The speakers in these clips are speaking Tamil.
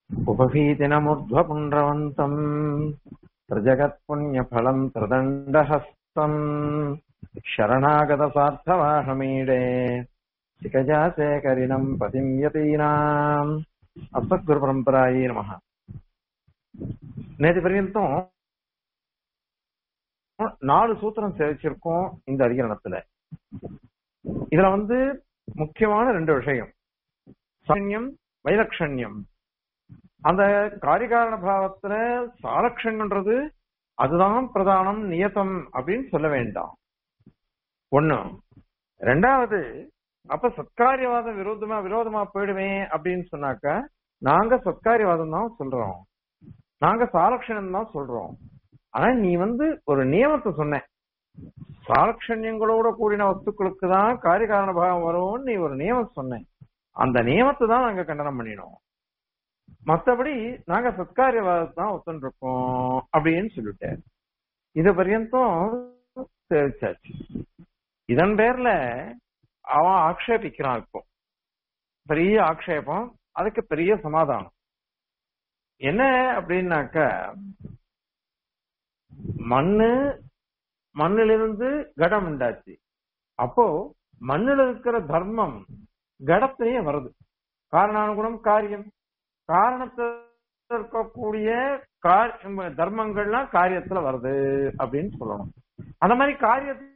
उपभीतिनमुर्ध्वपुण्ड्रवन्तम् प्रजगत्पुण्यफलम् त्रिदण्डहस्तम् शरणागतसार्थवाहमीडे शिखजासेकरिणम् पतिम् यतीनाम् அஸ்மத்குருபரம்பராயே நமக நேற்று பர்யந்தம் நாலு சூத்திரம் சேவிச்சிருக்கோம் இந்த அதிகரணத்துல இதுல வந்து முக்கியமான ரெண்டு விஷயம் சாரண்யம் வைலட்சண்யம் அந்த காரிகாரண பாவத்துல சாலட்சண்யன்றது அதுதான் பிரதானம் நியதம் அப்படின்னு சொல்ல வேண்டாம் ஒண்ணு ரெண்டாவது அப்ப சத்காரியவாதம் விரோதமா விரோதமா போயிடுவேன் அப்படின்னு சொன்னாக்க நாங்க சத்காரியவாதம் தான் சொல்றோம் நாங்க சாலட்சணம் தான் சொல்றோம் ஆனா நீ வந்து ஒரு நியமத்தை சொன்ன சாலட்சண்யங்களோட கூடின வஸ்துக்களுக்கு தான் காரியகாரண பாகம் வரும்னு நீ ஒரு நியமம் சொன்ன அந்த நியமத்தை தான் நாங்க கண்டனம் பண்ணினோம் மத்தபடி நாங்க சத்காரியவாதத்தை தான் ஒத்துருக்கோம் அப்படின்னு சொல்லிட்டேன் இது பர்யந்தம் தெரிவிச்சாச்சு இதன் பேர்ல அவன் ஆக்ஷேபிக்கிறான் இப்போ பெரிய ஆக்ஷேபம் அதுக்கு பெரிய சமாதானம் என்ன அப்படின்னாக்க மண்ணு மண்ணிலிருந்து கடம் உண்டாச்சு அப்போ மண்ணில் இருக்கிற தர்மம் கடத்திலேயே வருது காரணானுகுணம் காரியம் காரணத்தில் இருக்கக்கூடிய தர்மங்கள்லாம் காரியத்துல வருது அப்படின்னு சொல்லணும் அந்த மாதிரி காரியத்தை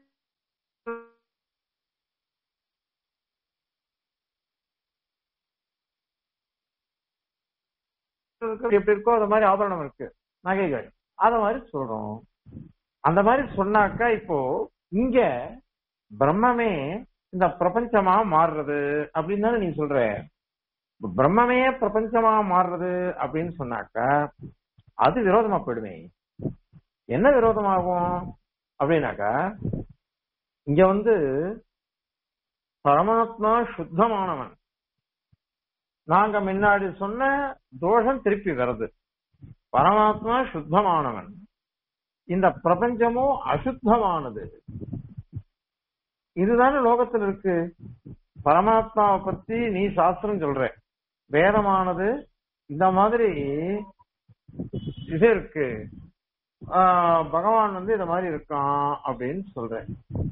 எப்படி இருக்கோ அந்த மாதிரி ஆபரணம் இருக்கு நகைகள் அத மாதிரி சொல்றோம் அந்த மாதிரி சொன்னாக்கா இப்போ இங்க பிரம்மமே இந்த பிரபஞ்சமா மாறுறது அப்படின்னு தானே நீ சொல்ற பிரம்மமே பிரபஞ்சமா மாறுறது அப்படின்னு சொன்னாக்கா அது விரோதமா போயிடுமே என்ன விரோதமாகும் அப்படின்னாக்கா இங்க வந்து பரமாத்மா சுத்தமானவன் நாங்க முன்னாடி சொன்ன தோஷம் திருப்பி வருது பரமாத்மா சுத்தமானவன் இந்த பிரபஞ்சமும் அசுத்தமானது இதுதானே லோகத்தில் இருக்கு பரமாத்மாவை பத்தி நீ சாஸ்திரம் சொல்ற வேதமானது இந்த மாதிரி இது இருக்கு பகவான் வந்து இந்த மாதிரி இருக்கான் அப்படின்னு சொல்ற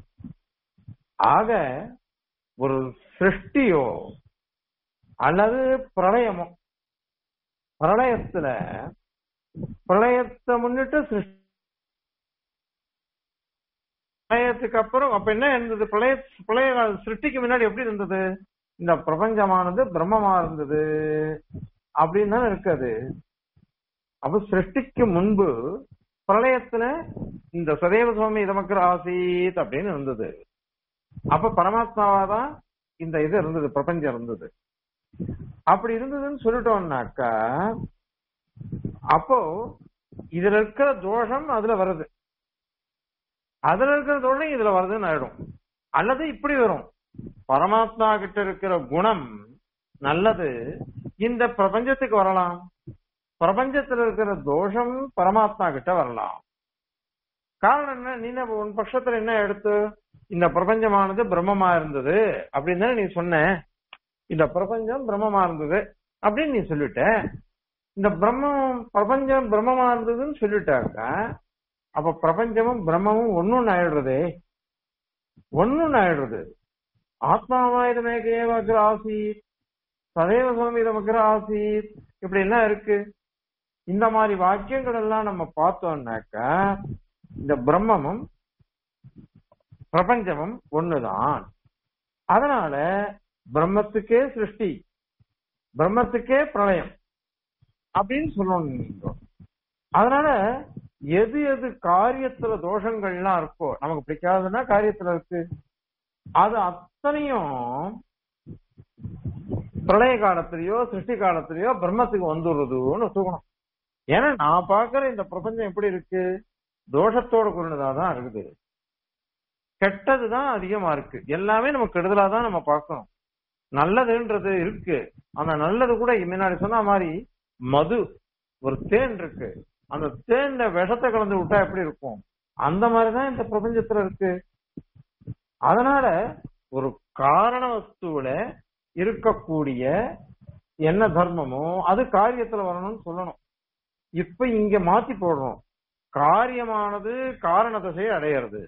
ஆக ஒரு சிருஷ்டியோ அல்லது பிரளயமோ பிரளயத்துல பிரளயத்தை முன்னிட்டு சிருஷ்டி பிரளயத்துக்கு அப்புறம் அப்ப என்ன இருந்தது பிரளய பிரளய சிருஷ்டிக்கு முன்னாடி எப்படி இருந்தது இந்த பிரபஞ்சமானது பிரம்மமா இருந்தது அப்படின்னு தானே இருக்காது அப்ப சிருஷ்டிக்கு முன்பு பிரளயத்துல இந்த சதேவ சுவாமி இதமக்கர் ஆசீத் அப்படின்னு இருந்தது அப்ப பரமாத்மாவாதான் இந்த இது இருந்தது பிரபஞ்சம் இருந்தது அப்படி இருந்ததுன்னு சொல்லிட்டோம்னாக்கா அப்போ இதுல இருக்கிற தோஷம் அதுல வருது அதுல இருக்கிற தோஷம் இதுல வருதுன்னு ஆயிடும் அல்லது இப்படி வரும் பரமாத்மா கிட்ட இருக்கிற குணம் நல்லது இந்த பிரபஞ்சத்துக்கு வரலாம் பிரபஞ்சத்துல இருக்கிற தோஷம் பரமாத்மா கிட்ட வரலாம் காரணம் என்ன நீ உன் பட்சத்துல என்ன எடுத்து இந்த பிரபஞ்சமானது பிரம்மமா இருந்தது அப்படின்னு தானே நீ சொன்ன இந்த பிரபஞ்சம் பிரம்மமா இருந்தது அப்படின்னு நீ சொல்லிட்ட இந்த பிரம்மம் பிரபஞ்சம் பிரம்மமா இருந்ததுன்னு சொல்லிட்டாக்கா அப்ப பிரபஞ்சமும் பிரம்மமும் ஒன்னொன்னு ஆயிடுறது ஒன்னொன்னு ஆயிடுறது ஆத்மாவாயுதமேக அக்ர ஆசீத் சதேவ சுவாமிதம் அக்ர ஆசீத் இப்படி எல்லாம் இருக்கு இந்த மாதிரி வாக்கியங்கள் எல்லாம் நம்ம பார்த்தோம்னாக்கா இந்த பிரம்மமும் பிரபஞ்சமும் ஒண்ணுதான் அதனால பிரம்மத்துக்கே சிருஷ்டி பிரம்மத்துக்கே பிரளயம் அப்படின்னு சொல்லணும் அதனால எது எது காரியத்துல தோஷங்கள்லாம் இருக்கோ நமக்கு பிடிக்காதுன்னா காரியத்துல இருக்கு அது அத்தனையும் பிரளய காலத்திலயோ சிருஷ்டி காலத்திலயோ பிரம்மத்துக்கு வந்துடுறதுன்னு ஒத்துக்கணும் ஏன்னா நான் பாக்குற இந்த பிரபஞ்சம் எப்படி இருக்கு தோஷத்தோட கூடினதாதான் இருக்குது கெட்டதுதான் அதிகமா இருக்கு எல்லாமே நம்ம கெடுதலா தான் நம்ம பார்க்கணும் நல்லதுன்றது இருக்கு அந்த நல்லது கூட முன்னாடி சொன்ன மாதிரி மது ஒரு தேன் இருக்கு அந்த தேன்ல விஷத்தை கலந்து விட்டா எப்படி இருக்கும் அந்த மாதிரிதான் இந்த பிரபஞ்சத்துல இருக்கு அதனால ஒரு காரண வஸ்துவில இருக்கக்கூடிய என்ன தர்மமோ அது காரியத்துல வரணும்னு சொல்லணும் இப்ப இங்க மாத்தி போடுறோம் காரியமானது காரண திசையை அடையிறது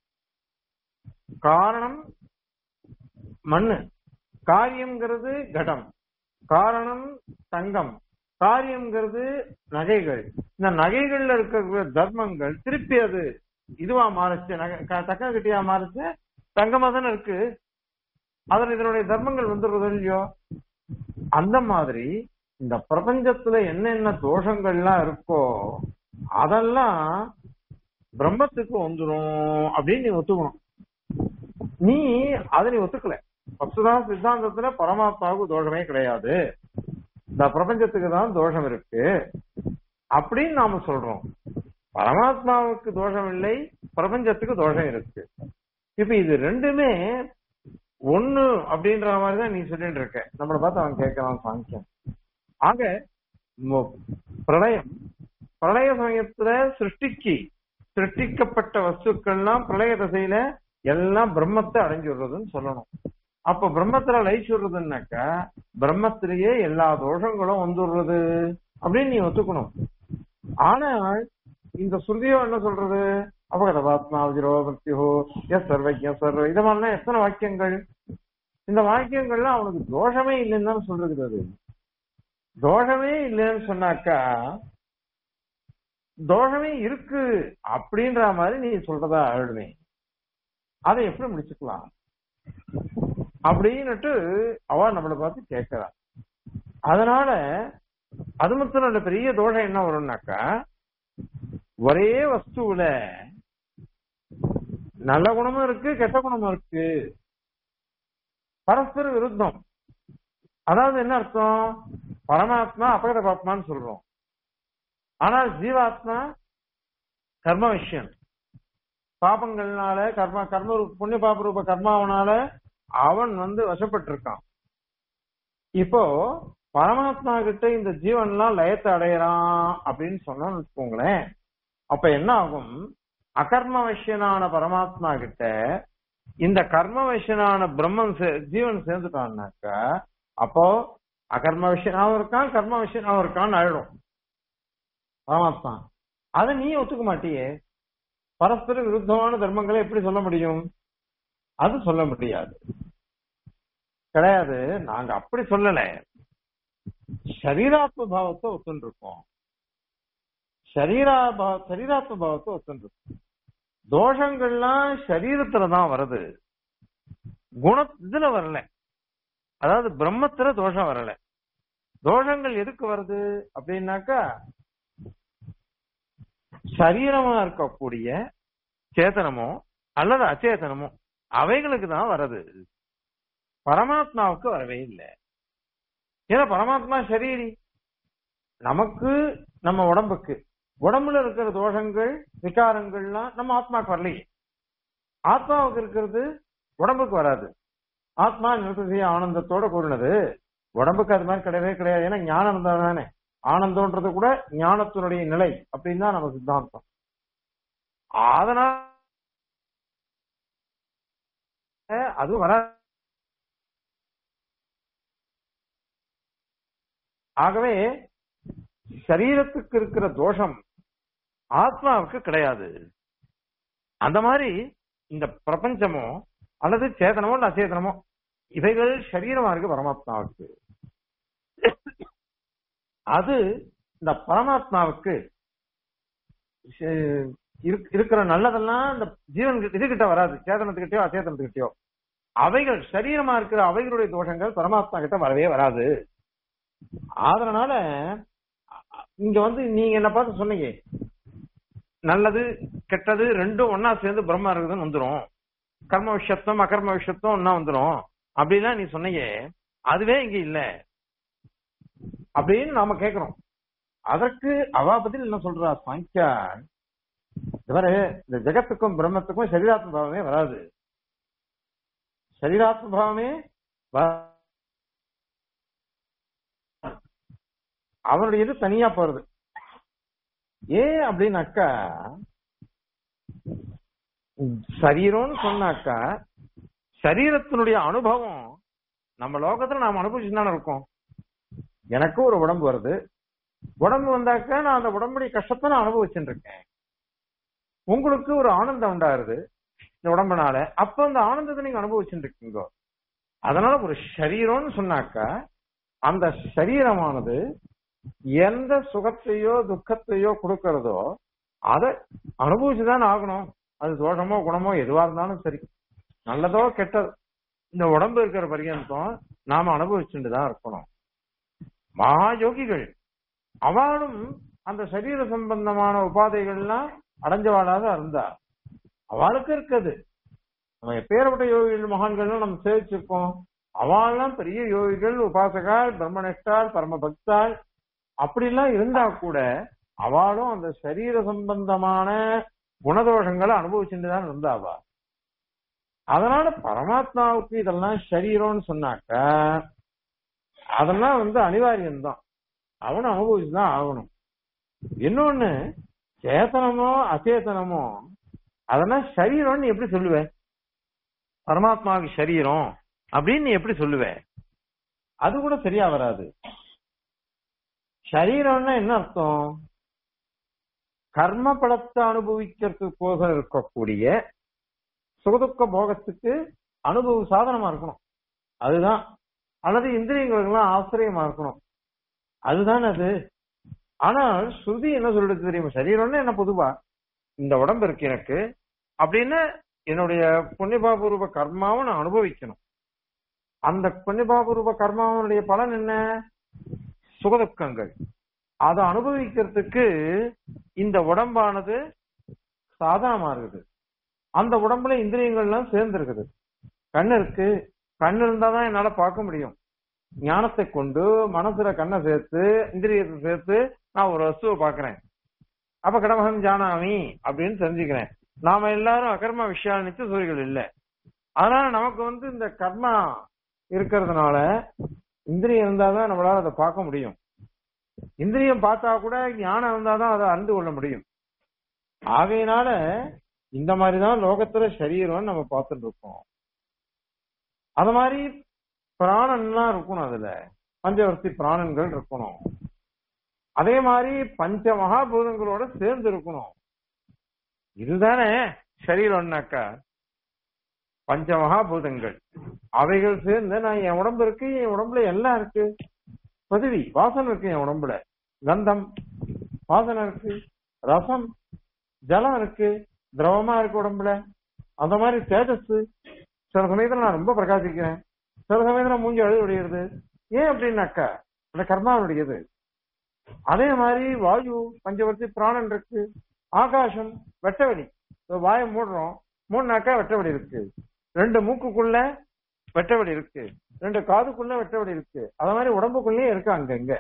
காரணம் மண்ணு காரியம்ங்கிறது கடம் காரணம் தங்கம் காரியம்ங்கிறது நகைகள் இந்த நகைகள்ல இருக்கிற தர்மங்கள் திருப்பி அது இதுவா மாறுச்சு நகை க- தக்க கட்டியா மாறுச்சு தங்கமா தானே இருக்கு அதுல இதனுடைய தர்மங்கள் வந்துடுறது இல்லையோ அந்த மாதிரி இந்த பிரபஞ்சத்துல என்னென்ன தோஷங்கள்லாம் இருக்கோ அதெல்லாம் பிரம்மத்துக்கு வந்துரும் அப்படின்னு நீ ஒத்துக்கணும் நீ அதை நீ ஒத்துக்கல வசுதா சித்தாந்தத்துல பரமாத்மாவுக்கு தோஷமே கிடையாது இந்த பிரபஞ்சத்துக்கு தான் தோஷம் இருக்கு அப்படின்னு நாம சொல்றோம் பரமாத்மாவுக்கு தோஷம் இல்லை பிரபஞ்சத்துக்கு தோஷம் இருக்கு இப்ப இது ரெண்டுமே ஒண்ணு அப்படின்ற மாதிரி தான் நீ சொல்லிட்டு இருக்க நம்மளை பார்த்து அவன் கேட்கறான் சாங்கியம் ஆக மொ- பிரளயம் பிரளய சமயத்துல சிருஷ்டிக்கு சிருஷ்டிக்கப்பட்ட வஸ்துக்கள்லாம் பிரளய தசையில எல்லாம் பிரம்மத்தை அடைஞ்சுடுறதுன்னு சொல்லணும் அப்ப பிரம்மத்துல லயிச்சுடுறதுன்னாக்கா பிரம்மத்திலேயே எல்லா தோஷங்களும் வந்துடுறது அப்படின்னு நீ ஒத்துக்கணும் ஆனால் இந்த ஸ்ருதியோ என்ன சொல்றது அபகதபாத்மா விஜிரோ மிருத்யோ எஸ் சர்வஜ சர்வ இது மாதிரிலாம் எத்தனை வாக்கியங்கள் இந்த வாக்கியங்கள்லாம் அவனுக்கு தோஷமே இல்லைன்னு தான் சொல்றது அது தோஷமே இல்லைன்னு சொன்னாக்கா தோஷமே இருக்கு அப்படின்ற மாதிரி நீ சொல்றதா ஆயிடுமே அதை எப்படி முடிச்சுக்கலாம் அப்படின்னுட்டு அவ நம்மளை பார்த்து கேட்கிறா அதனால அது மட்டும் இல்ல பெரிய தோஷம் என்ன வரும்னாக்கா ஒரே வஸ்துவுல நல்ல குணமும் இருக்கு கெட்ட குணமும் இருக்கு பரஸ்பர விருத்தம் அதாவது என்ன அர்த்தம் பரமாத்மா அபகத பாத்மான்னு சொல்றோம் ஆனால் ஜீவாத்மா கர்ம விஷயம் பாபங்கள்னால கர்ம கர்ம ரூப- புண்ணிய பாப ரூப கர்மாவனால அவன் வந்து வசப்பட்டிருக்கான் இப்போ பரமாத்மா கிட்ட இந்த ஜீவன்லாம் லயத்தை அடையறான் அப்படின்னு சொன்னோம்னு வச்சுக்கோங்களேன் அப்ப என்ன ஆகும் அகர்ம விஷயனான பரமாத்மா கிட்ட இந்த கர்ம விஷயனான பிரம்மன் சே- ஜீவன் சேர்ந்துட்டான்னாக்கா அப்போ அகர்ம விஷயனாவும் இருக்கான் கர்ம விஷயனாவும் இருக்கான்னு ஆயிடும் பரமாத்மா அதை நீ ஒத்துக்க மாட்டியே பரஸ்பர விருத்தமான தர்மங்களை எப்படி சொல்ல முடியும் அது சொல்ல முடியாது கிடையாது நாங்க அப்படி சொல்லல சரீராத்ம பாவத்தை ஒத்துன்னு இருக்கோம் சரீரா பாவ சரீராத்ம பாவத்தை ஒத்துன்னு இருக்கோம் தோஷங்கள்லாம் சரீரத்துல தான் வருது குண இதுல வரல அதாவது பிரம்மத்துல தோஷம் வரல தோஷங்கள் எதுக்கு வருது அப்படின்னாக்கா சரீரமா இருக்கக்கூடிய சேத்தனமோ அல்லது அச்சேதனமோ அவைகளுக்கு தான் வருது பரமாத்மாவுக்கு வரவே இல்லை ஏன்னா பரமாத்மா சரீரி நமக்கு நம்ம உடம்புக்கு உடம்புல இருக்கிற தோஷங்கள் விகாரங்கள்லாம் நம்ம ஆத்மாவுக்கு வரலையே ஆத்மாவுக்கு இருக்கிறது உடம்புக்கு வராது ஆத்மா நிறுத்திய ஆனந்தத்தோட கூடினது உடம்புக்கு அது மாதிரி கிடையவே கிடையாது ஏன்னா ஞானம் இருந்தா தானே ஆனந்தம்ன்றது கூட ஞானத்தினுடைய நிலை அப்படின்னு தான் நம்ம சித்தாந்தம் அதனால அது வர ஆகவே சரீரத்துக்கு இருக்கிற தோஷம் ஆத்மாவுக்கு கிடையாது அந்த மாதிரி இந்த பிரபஞ்சமோ அல்லது சேதனமோ இல்ல அச்சேதனமோ இவைகள் சரீரமா இருக்கு பரமாத்மாவுக்கு அது இந்த பரமாத்மாவுக்கு சே- இருக்- இருக்கிற நல்லதெல்லாம் இந்த ஜீவன் இதுகிட்ட வராது சேதனத்துக்கிட்டயோ அச்சேதனத்துக்கிட்டயோ அவைகள் சரீரமா இருக்கிற அவைகளுடைய தோஷங்கள் பரமாத்மா கிட்ட வரவே வராது அதனால இங்க வந்து நீங்க என்ன பார்த்து சொன்னீங்க நல்லது கெட்டது ரெண்டும் ஒன்னா சேர்ந்து பிரம்மா இருக்குதுன்னு வந்துரும் கர்ம விஷயத்துவம் அகர்ம விஷயத்துவம் ஒன்னா வந்துரும் அப்படிலாம் நீ சொன்னீங்க அதுவே இங்க இல்ல அப்படின்னு நாம கேக்குறோம் அதற்கு அவ பதில் என்ன சொல்றா சாங்கியா இவரு இந்த ஜெகத்துக்கும் பிரம்மத்துக்கும் சரீராத்ம பாவமே வராது சரீராத்ம பாவமே வ- அவனுடைய இது தனியா போறது ஏன் அப்படின்னாக்கா சரீரம்னு சொன்னாக்கா சரீரத்தினுடைய அனுபவம் நம்ம லோகத்துல நாம அனுபவிச்சு தானே இருக்கோம் எனக்கு ஒரு உடம்பு வருது உடம்பு வந்தாக்க நான் அந்த உடம்புடைய கஷ்டத்தை நான் அனுபவிச்சுட்டு இருக்கேன் உங்களுக்கு ஒரு ஆனந்தம் உண்டாருது இந்த உடம்புனால அப்ப அந்த ஆனந்தத்தை நீங்க அனுபவிச்சுட்டு இருக்கீங்க அதனால ஒரு சரீரம்னு சொன்னாக்கா அந்த சரீரமானது எந்த சுகத்தையோ துக்கத்தையோ கொடுக்கறதோ அதை அனுபவிச்சுதான் ஆகணும் அது தோஷமோ குணமோ எதுவா இருந்தாலும் சரி நல்லதோ கெட்டதோ இந்த உடம்பு இருக்கிற பரியந்தம் நாம அனுபவிச்சுட்டு தான் இருக்கணும் மகா யோகிகள் அவளும் அந்த சரீர சம்பந்தமான உபாதைகள்லாம் அடைஞ்சவாளாக இருந்தா அவளுக்கு இருக்குது நம்ம எப்பேற்பட்ட யோகிகள் மகான்கள் நம்ம சேவிச்சிருக்கோம் அவள்லாம் பெரிய யோகிகள் உபாசகால் பிரம்மனிஷ்டால் பரம பக்தால் அப்படிலாம் இருந்தா கூட அவளும் அந்த சரீர சம்பந்தமான குணதோஷங்களை அனுபவிச்சுட்டு தான் இருந்தாவா அதனால பரமாத்மாவுக்கு இதெல்லாம் சரீரம்னு சொன்னாக்க அதெல்லாம் வந்து அனிவாரியம்தான் அவனும் அனுபவிச்சுதான் ஆகணும் இன்னொன்னு சேத்தனமோ அச்சேதனமோ அதெல்லாம் சரீரம்னு நீ எப்படி சொல்லுவ பரமாத்மாவுக்கு சரீரம் அப்படின்னு நீ எப்படி சொல்லுவ அது கூட சரியா வராது சரீரம்னா என்ன அர்த்தம் கர்ம பலத்தை அனுபவிக்கிறதுக்கோசம் இருக்கக்கூடிய சுகதுக்க போகத்துக்கு அனுபவ சாதனமா இருக்கணும் அதுதான் அல்லது இந்திரியங்களுக்கெல்லாம் ஆசிரியமா இருக்கணும் அதுதான் அது ஆனால் ஸ்ருதி என்ன சொல்றது தெரியுமா சரீரம்னு என்ன பொதுவா இந்த உடம்பு இருக்கு எனக்கு அப்படின்னு என்னுடைய புண்ணியபாபூர்வ கர்மாவை நான் அனுபவிக்கணும் அந்த புண்ணியபாபூர்வ கர்மாவனுடைய பலன் என்ன சுகதுக்கங்கள் அதை அனுபவிக்கிறதுக்கு இந்த உடம்பானது சாதனமா இருக்குது அந்த உடம்புல இந்திரியங்கள்லாம் சேர்ந்து இருக்குது கண்ணு இருக்கு கண்ணு இருந்தாதான் என்னால பார்க்க முடியும் ஞானத்தை கொண்டு மனசுல கண்ணை சேர்த்து இந்திரியத்தை சேர்த்து நான் ஒரு வஸ்துவை பாக்குறேன் அப்ப கடமகம் ஜானாமி அப்படின்னு தெரிஞ்சுக்கிறேன் நாம எல்லாரும் அகர்ம விஷயால் நிச்சய சூரிகள் இல்லை அதனால நமக்கு வந்து இந்த கர்மா இருக்கிறதுனால இந்திரியம் இருந்தாதான் நம்மளால அதை பார்க்க முடியும் இந்திரியம் பார்த்தா கூட ஞானம் இருந்தாதான் அதை அறிந்து கொள்ள முடியும் ஆகையினால இந்த மாதிரிதான் லோகத்துல சரீரம் நம்ம பார்த்துட்டு இருக்கோம் அது மாதிரி பிராணன்லாம் இருக்கணும் அதுல பஞ்சவர்த்தி பிராணன்கள் இருக்கணும் அதே மாதிரி பஞ்ச மகாபூதங்களோட சேர்ந்து இருக்கணும் இதுதானே சரீரம்னாக்கா பஞ்ச மகாபூதங்கள் அவைகள் சேர்ந்து நான் என் உடம்பு இருக்கு என் உடம்புல எல்லாம் இருக்கு பதவி வாசனை இருக்கு என் உடம்புல கந்தம் வாசனை இருக்கு ரசம் ஜலம் இருக்கு திரவமா இருக்கு உடம்புல அந்த மாதிரி தேஜஸ் சில சமயத்துல நான் ரொம்ப பிரகாசிக்கிறேன் சில சமயத்துல மூஞ்சி அழுது விடுகிறது ஏன் அப்படின்னாக்கா அந்த கர்மாவுடையது அதே மாதிரி வாயு பஞ்சவர்த்தி பிராணன் இருக்கு ஆகாசம் வெட்டவெளி வாயை மூடுறோம் மூணுனாக்கா வெட்டவெளி இருக்கு ரெண்டு மூக்குக்குள்ள வெட்டவெளி இருக்கு ரெண்டு காதுக்குள்ள வெட்டவெளி இருக்கு அத மாதிரி உடம்புக்குள்ளேயே இருக்கு அங்கங்க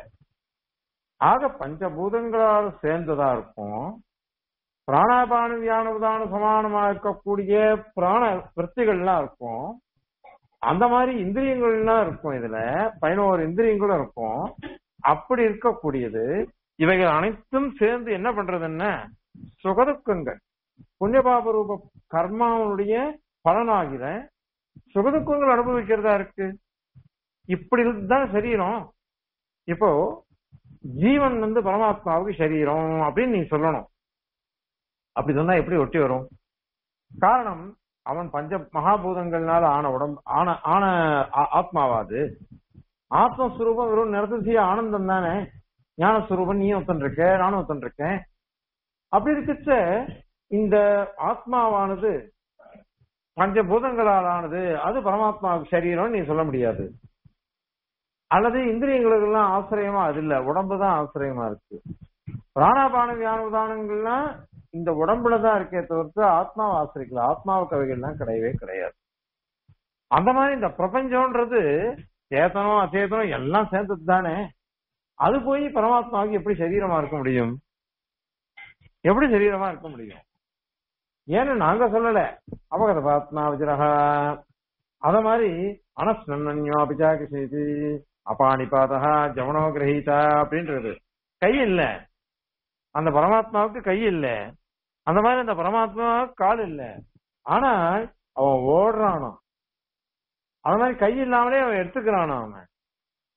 ஆக பஞ்சபூதங்களால் சேர்ந்ததா இருக்கும் பிராணாபான வியானதான சமானமா இருக்கக்கூடிய பிராண விற்த்திகள்லாம் இருக்கும் அந்த மாதிரி இந்திரியங்கள்லாம் இருக்கும் இதுல பதினோரு இந்திரியங்களும் இருக்கும் அப்படி இருக்கக்கூடியது இவைகள் அனைத்தும் சேர்ந்து என்ன பண்றதுன்னா சுகதுக்கங்கள் புண்ணியபாப ரூப கர்மாவுடைய பலனாகிற சுகதுக்கங்கள் அனுபவிக்கிறதா இருக்கு இப்படி தான் சரீரம் இப்போ ஜீவன் வந்து பரமாத்மாவுக்கு சரீரம் அப்படின்னு நீ சொல்லணும் அப்படி சொன்னா எப்படி ஒட்டி வரும் காரணம் அவன் பஞ்ச மகாபூதங்கள்னால ஆன உடம்பு ஆன ஆன ஆத்மாவாது ஆத்மஸ்வரூபம் வெறும் நிறத்திய ஆனந்தம் தானே ஞானஸ்வரூபம் நீயும் ஒத்தன் இருக்க நானும் ஒத்தன் இருக்கேன் அப்படி இருக்கச்ச இந்த ஆத்மாவானது பஞ்சபூதங்களால் ஆனது அது பரமாத்மாவுக்கு சரீரம் நீ சொல்ல முடியாது அல்லது இந்திரியங்களுக்கு எல்லாம் ஆசிரியமா அது இல்ல உடம்பு தான் ஆசிரியமா இருக்கு பிராணாபான வியானதானங்கள்லாம் இந்த உடம்புல தான் இருக்கே தவிர்த்து ஆத்மாவை ஆசிரிக்கல ஆத்மாவுக்கு அவைகள்லாம் கிடையவே கிடையாது அந்த மாதிரி இந்த பிரபஞ்சம்ன்றது சேத்தனம் அச்சேதனம் எல்லாம் சேர்ந்தது தானே அது போய் பரமாத்மாவுக்கு எப்படி சரீரமா இருக்க முடியும் எப்படி சரீரமா இருக்க முடியும் ஏன்னு நாங்க சொல்லல அவகத பாத்மா விஜரக அத மாதிரி அனஸ்னன்யோ அபிஜாக செய்தி அபானிபாதா ஜவனோ கிரகீதா அப்படின்றது கை இல்ல அந்த பரமாத்மாவுக்கு கை இல்ல அந்த மாதிரி அந்த பரமாத்மா கால் இல்ல ஆனால் அவன் ஓடுறானோ அது மாதிரி கை இல்லாமலே அவன் எடுத்துக்கிறானோ அவன்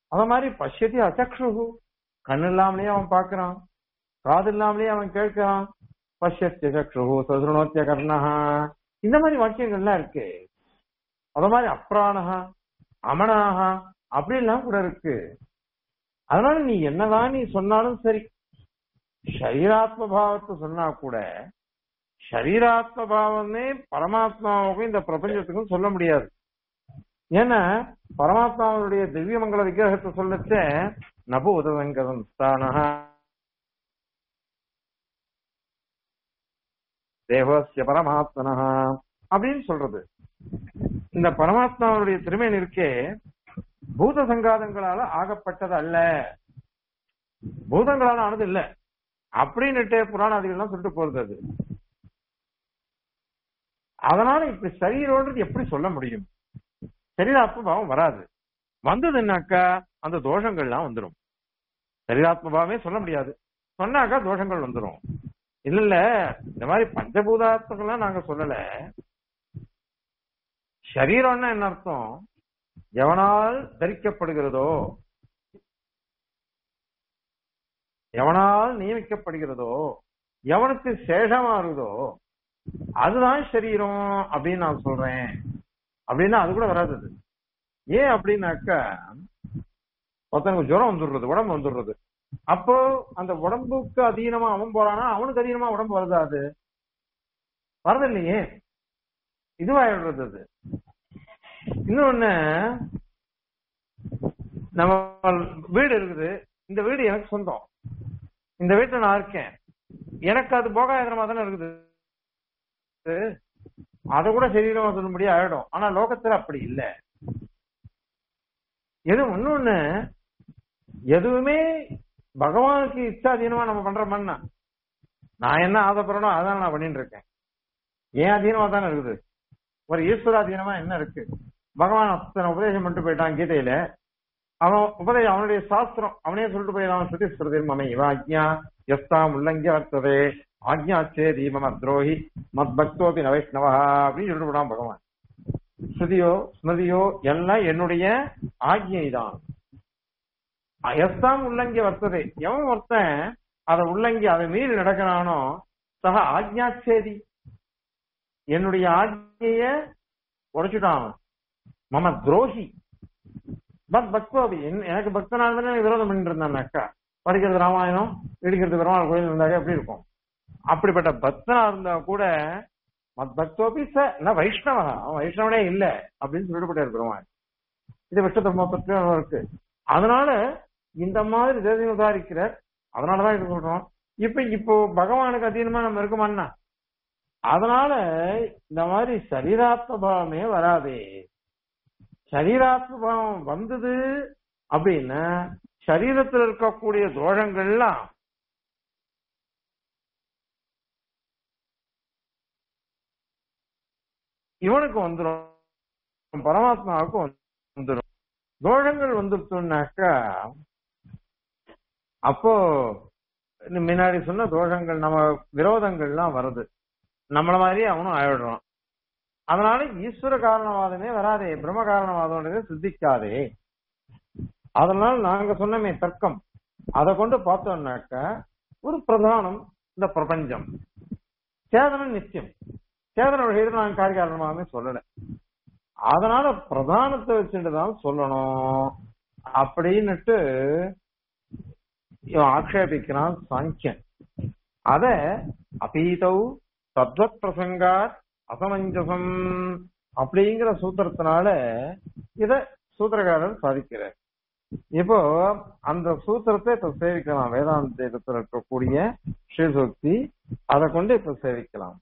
அத மாதிரி பஷ்யதி அச்சக்ஷு கண்ணு இல்லாமலே அவன் பார்க்கறான் காது இல்லாமலே அவன் கேட்கிறான் பஷ்யத்திய சக்ஷு சதுரணோத்திய கர்ணஹா இந்த மாதிரி வாக்கியங்கள்லாம் இருக்கு அத மாதிரி அப்ராணஹா அமனாகா அப்படிலாம் கூட இருக்கு அதனால நீ என்னதான் நீ சொன்னாலும் சரி சரீராத்ம பாவத்தை சொன்னா கூட சரீராத்ம பாவமே பரமாத்மாவுக்கும் இந்த பிரபஞ்சத்துக்கும் சொல்ல முடியாது ஏன்னா பரமாத்மாவுடைய திவ்ய மங்கள விக்கிரகத்தை சொல்லச்ச நபு உதவங்கதம் ஸ்தானஹா தேவசிய பரமாத்மனஹா அப்படின்னு சொல்றது இந்த பரமாத்மாவுடைய திருமேன் இருக்கே பூத சங்காதங்களால ஆகப்பட்டது அல்ல பூதங்களால ஆனது இல்ல அப்படின்னுட்டு புராணாதிகள்லாம் சொல்லிட்டு போறது அது அதனால இப்படி சரீரோன்றது எப்படி சொல்ல முடியும் சரீராத்ம பாவம் வராது வந்ததுன்னாக்கா அந்த தோஷங்கள்லாம் வந்துடும் சரீராத்ம பாவமே சொல்ல முடியாது சொன்னாக்கா தோஷங்கள் வந்துடும் இல்ல இல்ல இந்த மாதிரி பஞ்சபூதார்த்தங்கள்லாம் நாங்க சொல்லல சரீரம்னா என்ன அர்த்தம் எவனால் தரிக்கப்படுகிறதோ எவனால் நியமிக்கப்படுகிறதோ எவனுக்கு சேஷமாறுதோ அதுதான் சரீரம் அப்படின்னு நான் சொல்றேன் அப்படின்னா அது கூட வராது அது. ஏன் அப்படின்னாக்கா ஒருத்தனுக்கு ஜுரம் வந்துடுறது உடம்பு வந்துடுறது அப்போ அந்த உடம்புக்கு அதீனமா அவன் போறானா அவனுக்கு அதீனமா உடம்பு வருதா அது வரது இல்லையே இதுவாயிடுறது அது இன்னொன்னு நம்ம வீடு இருக்குது இந்த வீடு எனக்கு சொந்தம் இந்த வீட்டுல நான் இருக்கேன் எனக்கு அது போகாயதனமா தானே இருக்குது அத கூட சரீரமா சொல்லும்படி ஆயிடும் ஆனா லோகத்துல அப்படி இல்ல எது இன்னொன்னு எதுவுமே பகவானுக்கு இச்சாதீனமா நம்ம பண்றோம்னா நான் என்ன ஆசைப்படுறனோ அதான் நான் பண்ணிட்டு இருக்கேன் ஏன் அதீனமா தானே இருக்குது ஒரு ஈஸ்வராதீனமா என்ன இருக்கு பகவான் அத்தனை உபதேசம் பண்ணிட்டு போயிட்டான் கீதையில அவன் உபதேசம் அவனுடைய சாஸ்திரம் அவனே சொல்லிட்டு போயிடான் ஸ்ருதி ஸ்ருதி மமை இவ ஆக்ஞா எஸ்தாம் உல்லங்கிய வர்த்ததே ஆக்ஞாச்சே தீபம் அத்ரோஹி மத் பக்தோபி நவைஷ்ணவா அப்படின்னு சொல்லிட்டு போடான் பகவான் ஸ்ருதியோ ஸ்மிருதியோ எல்லாம் என்னுடைய ஆக்ஞை தான் எஸ்தாம் உல்லங்கிய வர்த்ததே எவன் ஒருத்தன் அதை உள்ளங்கி அதை மீறி நடக்கிறானோ சக ஆக்ஞாச்சேதி என்னுடைய ஆజ్ఞைய உடைச்சுட்டான் அவன். மம துரோகி பட் பக்தோபி என்- எனக்கு பக்தனால தானே விரோதம் பண்ணிட்டு இருந்தான் அக்கா படிக்கிறது ராமாயணம் இடிக்கிறது பெருமாள் கோயில் இருந்தாலே எப்படி இருக்கும் அப்படிப்பட்ட பக்தனா இருந்தா கூட மத் பக்தோபி ச ந வைஷ்ணவா அவன் வைஷ்ணவனே இல்ல அப்படின்னு சொல்லிட்டு பெருமாள் இது விஷ்ணு தர்மபத்திரம் இருக்கு அதனால இந்த மாதிரி தேசியம் உதாரிக்கிறார் அதனாலதான் இது சொல்றோம் இப்ப இப்போ பகவானுக்கு அதீனமா நம்ம இருக்குமான்னா அதனால இந்த மாதிரி சரீராத்ம பாவமே வராதே சரீராத்ம பாவம் வந்தது அப்படின்னா சரீரத்தில் இருக்கக்கூடிய தோஷங்கள்லாம் இவனுக்கு வந்துடும் பரமாத்மாவுக்கு வந்துடும் தோஷங்கள் வந்துருச்சுன்னாக்கா அப்போ இந்த முன்னாடி சொன்ன தோஷங்கள் நம்ம விரோதங்கள்லாம் வருது நம்மள மாதிரியே அவனும் ஆயிடுறான் அதனால ஈஸ்வர காரணவாதமே வராதே பிரம்ம காரணவாதம்ன்றது சித்திக்காதே அதனால நாங்க சொன்னமே தர்க்கம் அதை கொண்டு பார்த்தோம்னாக்க ஒரு பிரதானம் இந்த பிரபஞ்சம் சேதனம் நித்தியம் சேதன வகையில் நாங்க காரிகாரணமாகவே சொல்லல அதனால பிரதானத்தை வச்சுட்டு தான் சொல்லணும் அப்படின்னுட்டு இவன் ஆக்ஷேபிக்கிறான் சாங்கியன் அத அபீதௌ தத்வத் பிரசங்காத் அசமஞ்சசம் அப்படிங்கிற சூத்திரத்தினால இத சூத்திரக்காரர் சாதிக்கிறார் இப்போ அந்த சூத்திரத்தை இப்ப சேவிக்கலாம் வேதாந்தத்தில் இருக்கக்கூடிய ஸ்ரீசூக்தி அதை கொண்டு இப்ப சேவிக்கலாம்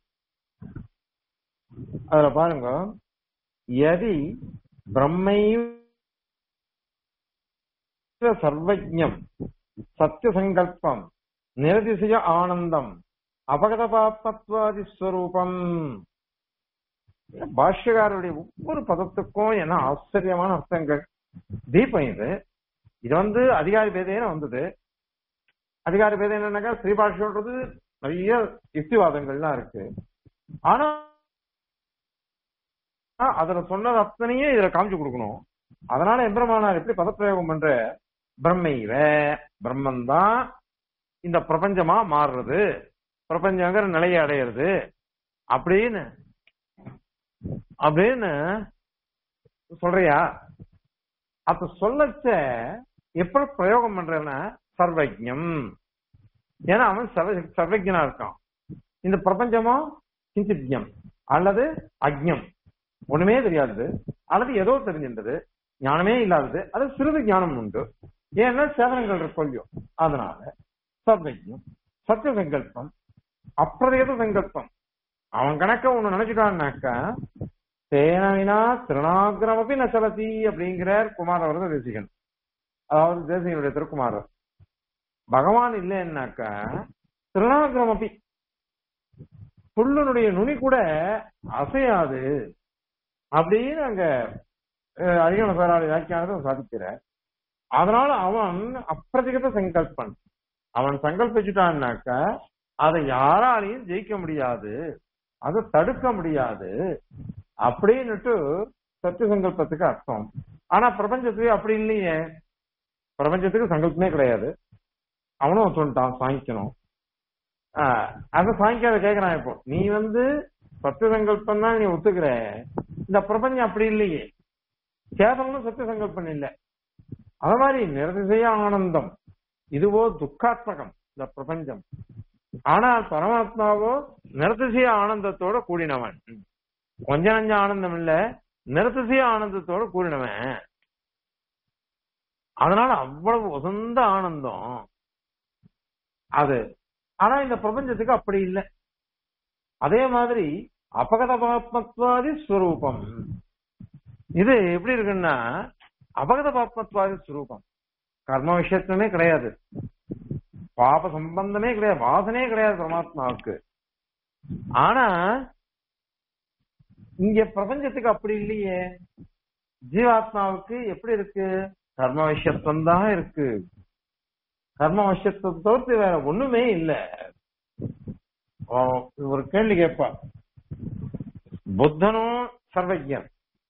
அதுல பாருங்க யதி பிரம்மை சர்வஜம் சத்தியசங்கல்பம் நிரதிசய ஆனந்தம் அபகத பாப்மத்வாதி ஸ்வரூபம் பாஷ்யக்காரருடைய ஒவ்வொரு பதத்துக்கும் என்ன ஆச்சரியமான அர்த்தங்கள் தீபம் இது இது வந்து அதிகாரி பேதையில வந்தது அதிகாரி பேதை என்னன்னாக்கா ஸ்ரீபாஷ்யன்றது நிறைய யுக்திவாதங்கள்லாம் இருக்கு ஆனா அதுல சொன்னது அத்தனையே இதுல காமிச்சு கொடுக்கணும் அதனால எம்பெருமானார் எப்படி பதப்பிரயோகம் பண்ற பிரம்மைவ பிரம்மன் தான் இந்த பிரபஞ்சமா மாறுறது பிரபஞ்சங்கிற நிலையை அடையிறது அப்படின்னு அப்படின்னு சொல்றியா அப்ப சொல்லச்ச எப்படி பிரயோகம் பண்றேன்னா சர்வஜம் ஏன்னா அவன் சர்வ சர்வஜனா இருக்கான் இந்த பிரபஞ்சமோ கிஞ்சித்யம் அல்லது அக்ஞம் ஒண்ணுமே தெரியாதது அல்லது ஏதோ தெரிஞ்சின்றது ஞானமே இல்லாதது அது சிறிது ஞானம் உண்டு ஏன்னா சேதனங்கள் இருக்கொல்லியோ அதனால சர்வஜம் சத்திய சங்கல்பம் அப்பிரதேத சங்கல்பம் அவன் கணக்க ஒண்ணு நினைச்சுட்டான்னாக்கா தேனவினா திருநாகிரமப்பி நச்சலதி அப்படிங்கிறார் குமாரவரத தேசிகன் அதாவது தேசிகனுடைய திருக்குமாரர் பகவான் இல்லைன்னாக்கா திருநாகிரமப்பி புல்லுனுடைய நுனி கூட அசையாது அப்படின்னு அங்க அதிகம சாராளி வியாக்கியானதை சாதிக்கிற அதனால அவன் அப்பிரதிகத சங்கல்பன் அவன் சங்கல்பிச்சுட்டான்னாக்கா அதை யாராலையும் ஜெயிக்க முடியாது அதை தடுக்க முடியாது அப்படின்னுட்டு சத்திய சங்கல்பத்துக்கு அர்த்தம் ஆனா பிரபஞ்சத்துக்கு அப்படி இல்லையே பிரபஞ்சத்துக்கு சங்கல்பமே கிடையாது அவனும் சொல்லிட்டான் சாங்கிக்கணும் அத சாங்கிக்காத கேக்குறான் இப்போ நீ வந்து சத்திய சங்கல்பம் தான் நீ ஒத்துக்கிற இந்த பிரபஞ்சம் அப்படி இல்லையே சேதமும் சத்திய சங்கல்பம் இல்லை அது மாதிரி நிரதிசய ஆனந்தம் இதுவோ துக்காத்மகம் இந்த பிரபஞ்சம் ஆனால் பரமாத்மாவோ நிரதிசய ஆனந்தத்தோட கூடினவன் கொஞ்ச நஞ்ச ஆனந்தம் இல்ல நிரதிசய ஆனந்தத்தோட கூடினவன் அதனால அவ்வளவு உசந்த ஆனந்தம் அது ஆனா இந்த பிரபஞ்சத்துக்கு அப்படி இல்லை அதே மாதிரி அபகதபாத்மத்வாதி ஸ்வரூபம் இது எப்படி இருக்குன்னா அபகத பாத்மத்வாதி ஸ்வரூபம் கர்ம விஷயத்துமே கிடையாது பாப சம்பந்தமே கிடையாது வாசனையே கிடையாது பரமாத்மாவுக்கு ஆனா இங்க பிரபஞ்சத்துக்கு அப்படி இல்லையே ஜீவாத்மாவுக்கு எப்படி இருக்கு கர்ம விஷயத்துவம் தான் இருக்கு கர்ம விஷயத்தை தவிர்த்து வேற ஒண்ணுமே இல்ல ஒரு கேள்வி கேட்பா புத்தனும் சர்வஜன்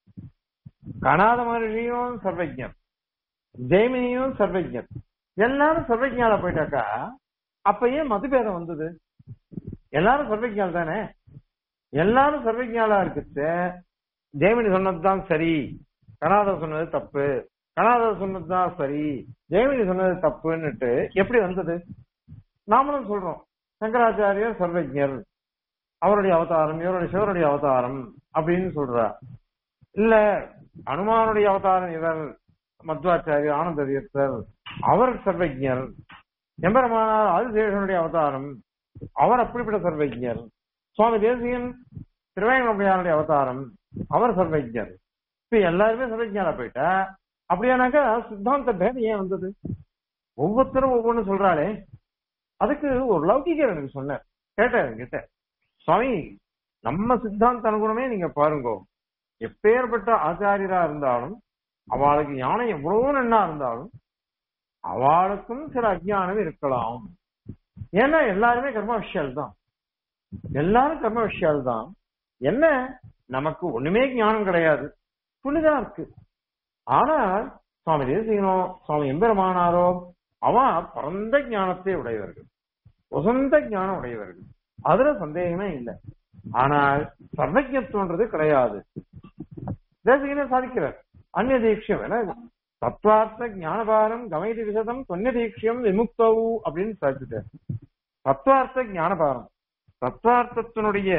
கணாத மகர்ஷியும் சர்வஜன் ஜெய்மினியும் சர்வஜன் எல்லாரும் சர்வஜால போயிட்டாக்கா அப்ப ஏன் மதுபேதம் வந்தது எல்லாரும் சர்வஜால் தானே எல்லாரும் சர்வஜாலா இருக்குது ஜெய்மினி சொன்னதுதான் சரி கணாதர் சொன்னது தப்பு கணாதர் சொன்னதுதான் சரி ஜெய்மினி சொன்னது தப்புன்னுட்டு எப்படி வந்தது நாமளும் சொல்றோம் சங்கராச்சாரியர் சர்வஜர் அவருடைய அவதாரம் இவருடைய சிவருடைய அவதாரம் அப்படின்னு சொல்றார் இல்ல அனுமானுடைய அவதாரம் இவர் மத்வாச்சாரியர் ஆனந்த தீர்த்தர் அவர் சர்வஜர் எம்பெருமானார் ஆதிசேஷனுடைய அவதாரம் அவர் அப்படிப்பட்ட சர்வஜர் சுவாமி தேசியன் திருவேங்கடமுடையாருடைய அவதாரம் அவர் சர்வஜர் இப்ப எல்லாருமே சர்வஜாரா போயிட்டா அப்படியானாக்கா சித்தாந்த பேதம் ஏன் வந்தது ஒவ்வொருத்தரும் ஒவ்வொன்னு சொல்றாளே அதுக்கு ஒரு லௌகிகர் எனக்கு சொன்னார் கேட்டார் என்கிட்ட சுவாமி நம்ம சித்தாந்த அனுகுணமே நீங்க பாருங்க எப்பேற்பட்ட ஆச்சாரியரா இருந்தாலும் அவளுக்கு ஞானம் எவ்வளவு நன்னா இருந்தாலும் அவளுக்கும் சில அஜ்ஞானம் இருக்கலாம் ஏன்னா எல்லாருமே கர்ம விஷயால் தான் எல்லாரும் கர்ம விஷயால் தான் என்ன நமக்கு ஒண்ணுமே ஞானம் கிடையாது புள்ளிதான் இருக்கு ஆனால் சுவாமி தேசிகனோ சுவாமி எம்பெருமானாரோ அவன் பரந்த ஞானத்தை உடையவர்கள் உசந்த ஞானம் உடையவர்கள் அதுல சந்தேகமே இல்லை ஆனால் சர்வஜத்துவன்றது கிடையாது தேசிகனே சாதிக்கிறார் அந்நிய தீட்சியம் என தத்வார்த்த ஞானபாரம் கமைதி விசதம் தொன்ய தீட்சியம் விமுக்தவு அப்படின்னு சாதிச்சுட்டார் தத்வார்த்த ஞானபாரம் தத்வார்த்தத்தினுடைய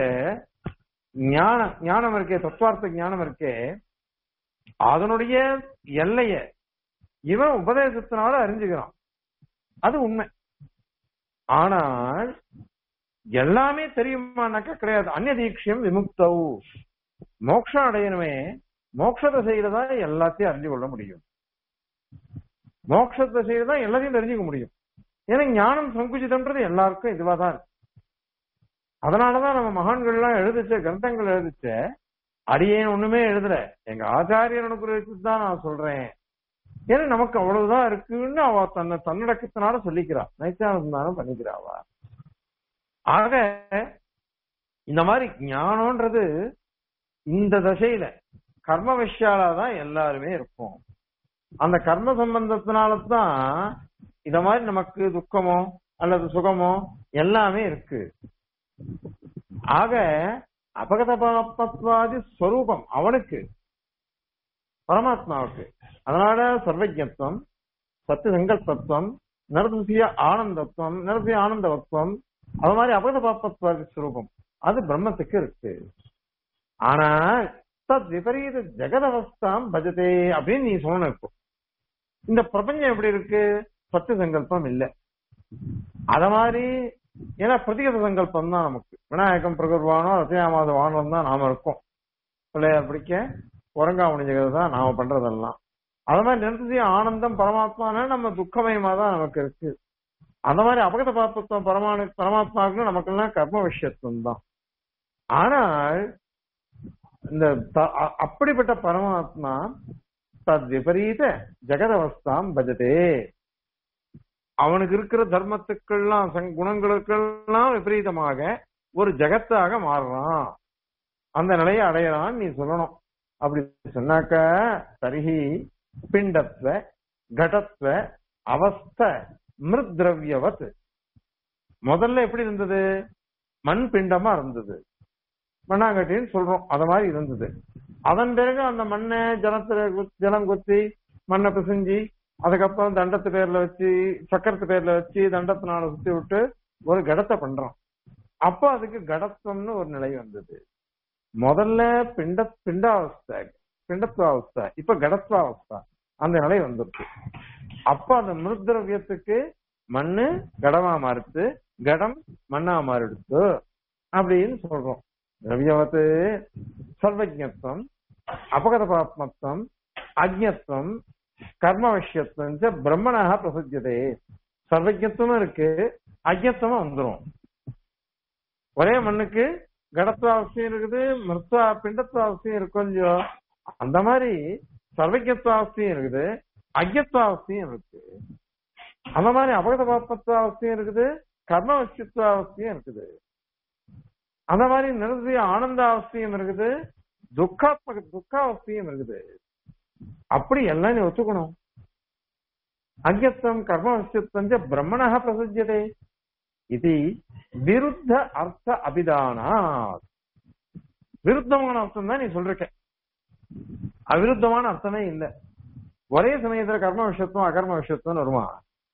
ஞான ஞானம் இருக்கே தத்வார்த்த ஞானம் இருக்கே அதனுடைய எல்லைய இவன் உபதேசத்தினால அறிஞ்சுக்கிறான் அது உண்மை ஆனால் எல்லாமே தெரியுமானாக்கா கிடையாது அந்நிய தீட்சியம் விமுக்தவு மோட்சம் அடையணுமே மோட்ச திசையில தான் எல்லாத்தையும் அறிஞ்சு கொள்ள முடியும் மோட்ச திசையில தான் எல்லாத்தையும் தெரிஞ்சுக்க முடியும் ஏன்னா ஞானம் சங்குச்சிதம்ன்றது எல்லாருக்கும் இதுவா தான் இருக்கு அதனாலதான் நம்ம மகான்கள்லாம் எழுதிச்ச கிரந்தங்கள் எழுதிச்ச அடியேன் ஒண்ணுமே எழுதல எங்க ஆச்சாரியர் அனுப்புறதுக்கு தான் நான் சொல்றேன் ஏன்னா நமக்கு அவ்வளவுதான் இருக்குன்னு அவ தன்னை தன்னடக்கத்தினால சொல்லிக்கிறா நைச்சானந்தானம் பண்ணிக்கிறாவா ஆக இந்த மாதிரி ஞானம்ன்றது இந்த தசையில கர்ம விஷயாலா தான் எல்லாருமே இருப்போம் அந்த கர்ம சம்பந்தத்தினாலதான் இத மாதிரி நமக்கு துக்கமோ அல்லது சுகமோ எல்லாமே இருக்கு ஆக அபகத பாப்பத்வாதி ஸ்வரூபம் அவனுக்கு பரமாத்மாவுக்கு அதனால சர்வஜத்துவம் சத்திய சங்கல்பத்துவம் நிரதிய ஆனந்தத்துவம் நிரதிய ஆனந்தவத்துவம் அது மாதிரி அபகத பாப்பத்வாதி ஸ்வரூபம் அது பிரம்மத்துக்கு இருக்கு ஆனா தத் விபரீத ஜெகதவஸ்தாம் பஜதே அப்படின்னு நீ சொல்லணும் இப்போ இந்த பிரபஞ்சம் எப்படி இருக்கு சத்திய சங்கல்பம் இல்ல அத மாதிரி ஏன்னா பிரதிகத சங்கல்பம் தான் நமக்கு விநாயகம் பிரகுர்வானோ ரத்தியாமாத வானம் தான் நாம இருக்கோம் பிள்ளையார் பிடிக்க உறங்காமணி ஜெகத தான் நாம பண்றதெல்லாம் அது மாதிரி நிறுத்தி ஆனந்தம் பரமாத்மானா நம்ம துக்கமயமா தான் நமக்கு இருக்கு அந்த மாதிரி அபகத பாப்பத்துவம் பரமானு பரமாத்மாவுக்கு நமக்கெல்லாம் கர்ம விஷயத்துவம் தான் ஆனால் இந்த த- அ- அப்படிப்பட்ட பரமாத்மா தத் விபரீத ஜெகதவஸ்தாம் பஜதே அவனுக்கு இருக்கிற தர்மத்துக்கெல்லாம் சங்- குணங்களுக்கெல்லாம் விபரீதமாக ஒரு ஜெகத்தாக மாறுறான் அந்த நிலையை அடையறான் நீ சொல்லணும் அப்படி சொன்னாக்க தரிஹி பிண்டத்வ கடத்வ அவஸ்த மிருத் திரவியவத் முதல்ல எப்படி இருந்தது மண் பிண்டமா இருந்தது மண்ணாங்கட்டின்னு சொல்றோம் அத மாதிரி இருந்தது அதன் பிறகு அந்த மண்ணை ஜலத்துல குத்- ஜலம் குத்தி மண்ணை பிசைஞ்சு அதுக்கப்புறம் தண்டத்து பேர்ல வச்சு சக்கரத்து பேர்ல வச்சு தண்டத்தினால சுத்தி விட்டு ஒரு கடத்தை பண்றோம் அப்போ அதுக்கு கடத்துவம்னு ஒரு நிலை வந்தது முதல்ல பிண்ட பிண்டாவஸ்தை பிண்டத்வாவஸ்தை இப்ப கடத்வாவஸ்தா அந்த நிலை வந்துருச்சு அப்ப அந்த மிருத்ரவியத்துக்கு மண்ணு கடமா மாறுத்து கடம் மண்ணா மாறிடுத்து அப்படின்னு சொல்றோம் திரவியவத்து சர்வஜத்துவம் அபகத பாப்மத்துவம் அஜ்ஞத்துவம் கர்ம விஷயத்துவம் ச பிரம்மணாக பிரசித்தியதே சர்வஜத்துவம் இருக்கு அஜ்ஞத்துவம் வந்துரும் ஒரே மண்ணுக்கு கடத்துவ அவசியம் இருக்குது மிருத்துவ பிண்டத்துவ அவசியம் இருக்கும் இல்லையோ அந்த மாதிரி சர்வஜத்துவ அவசியம் இருக்குது அஜ்ஞத்துவ அவசியம் இருக்கு அந்த மாதிரி அபகத பாப்பத்துவ அவசியம் இருக்குது கர்ம விஷயத்துவ அவசியம் இருக்குது அந்த மாதிரி நிறுத்திய ஆனந்த அவசியம் இருக்குது துக்காத்மக துக்க அவசியம் இருக்குது அப்படி எல்லாம் நீ ஒத்துக்கணும் அஜ்ஞத்தம் கர்ம விஷயத்தம் ச பிரம்மணः பிரசித்தியதே இது விருத்த அர்த்த அபிதானா விருத்தமான அர்த்தம் தான் நீ சொல்றிருக்க அவிருத்தமான அர்த்தமே இல்ல ஒரே சமயத்துல கர்ம விஷயத்துவம் அகர்ம விஷயத்துவம் வருமா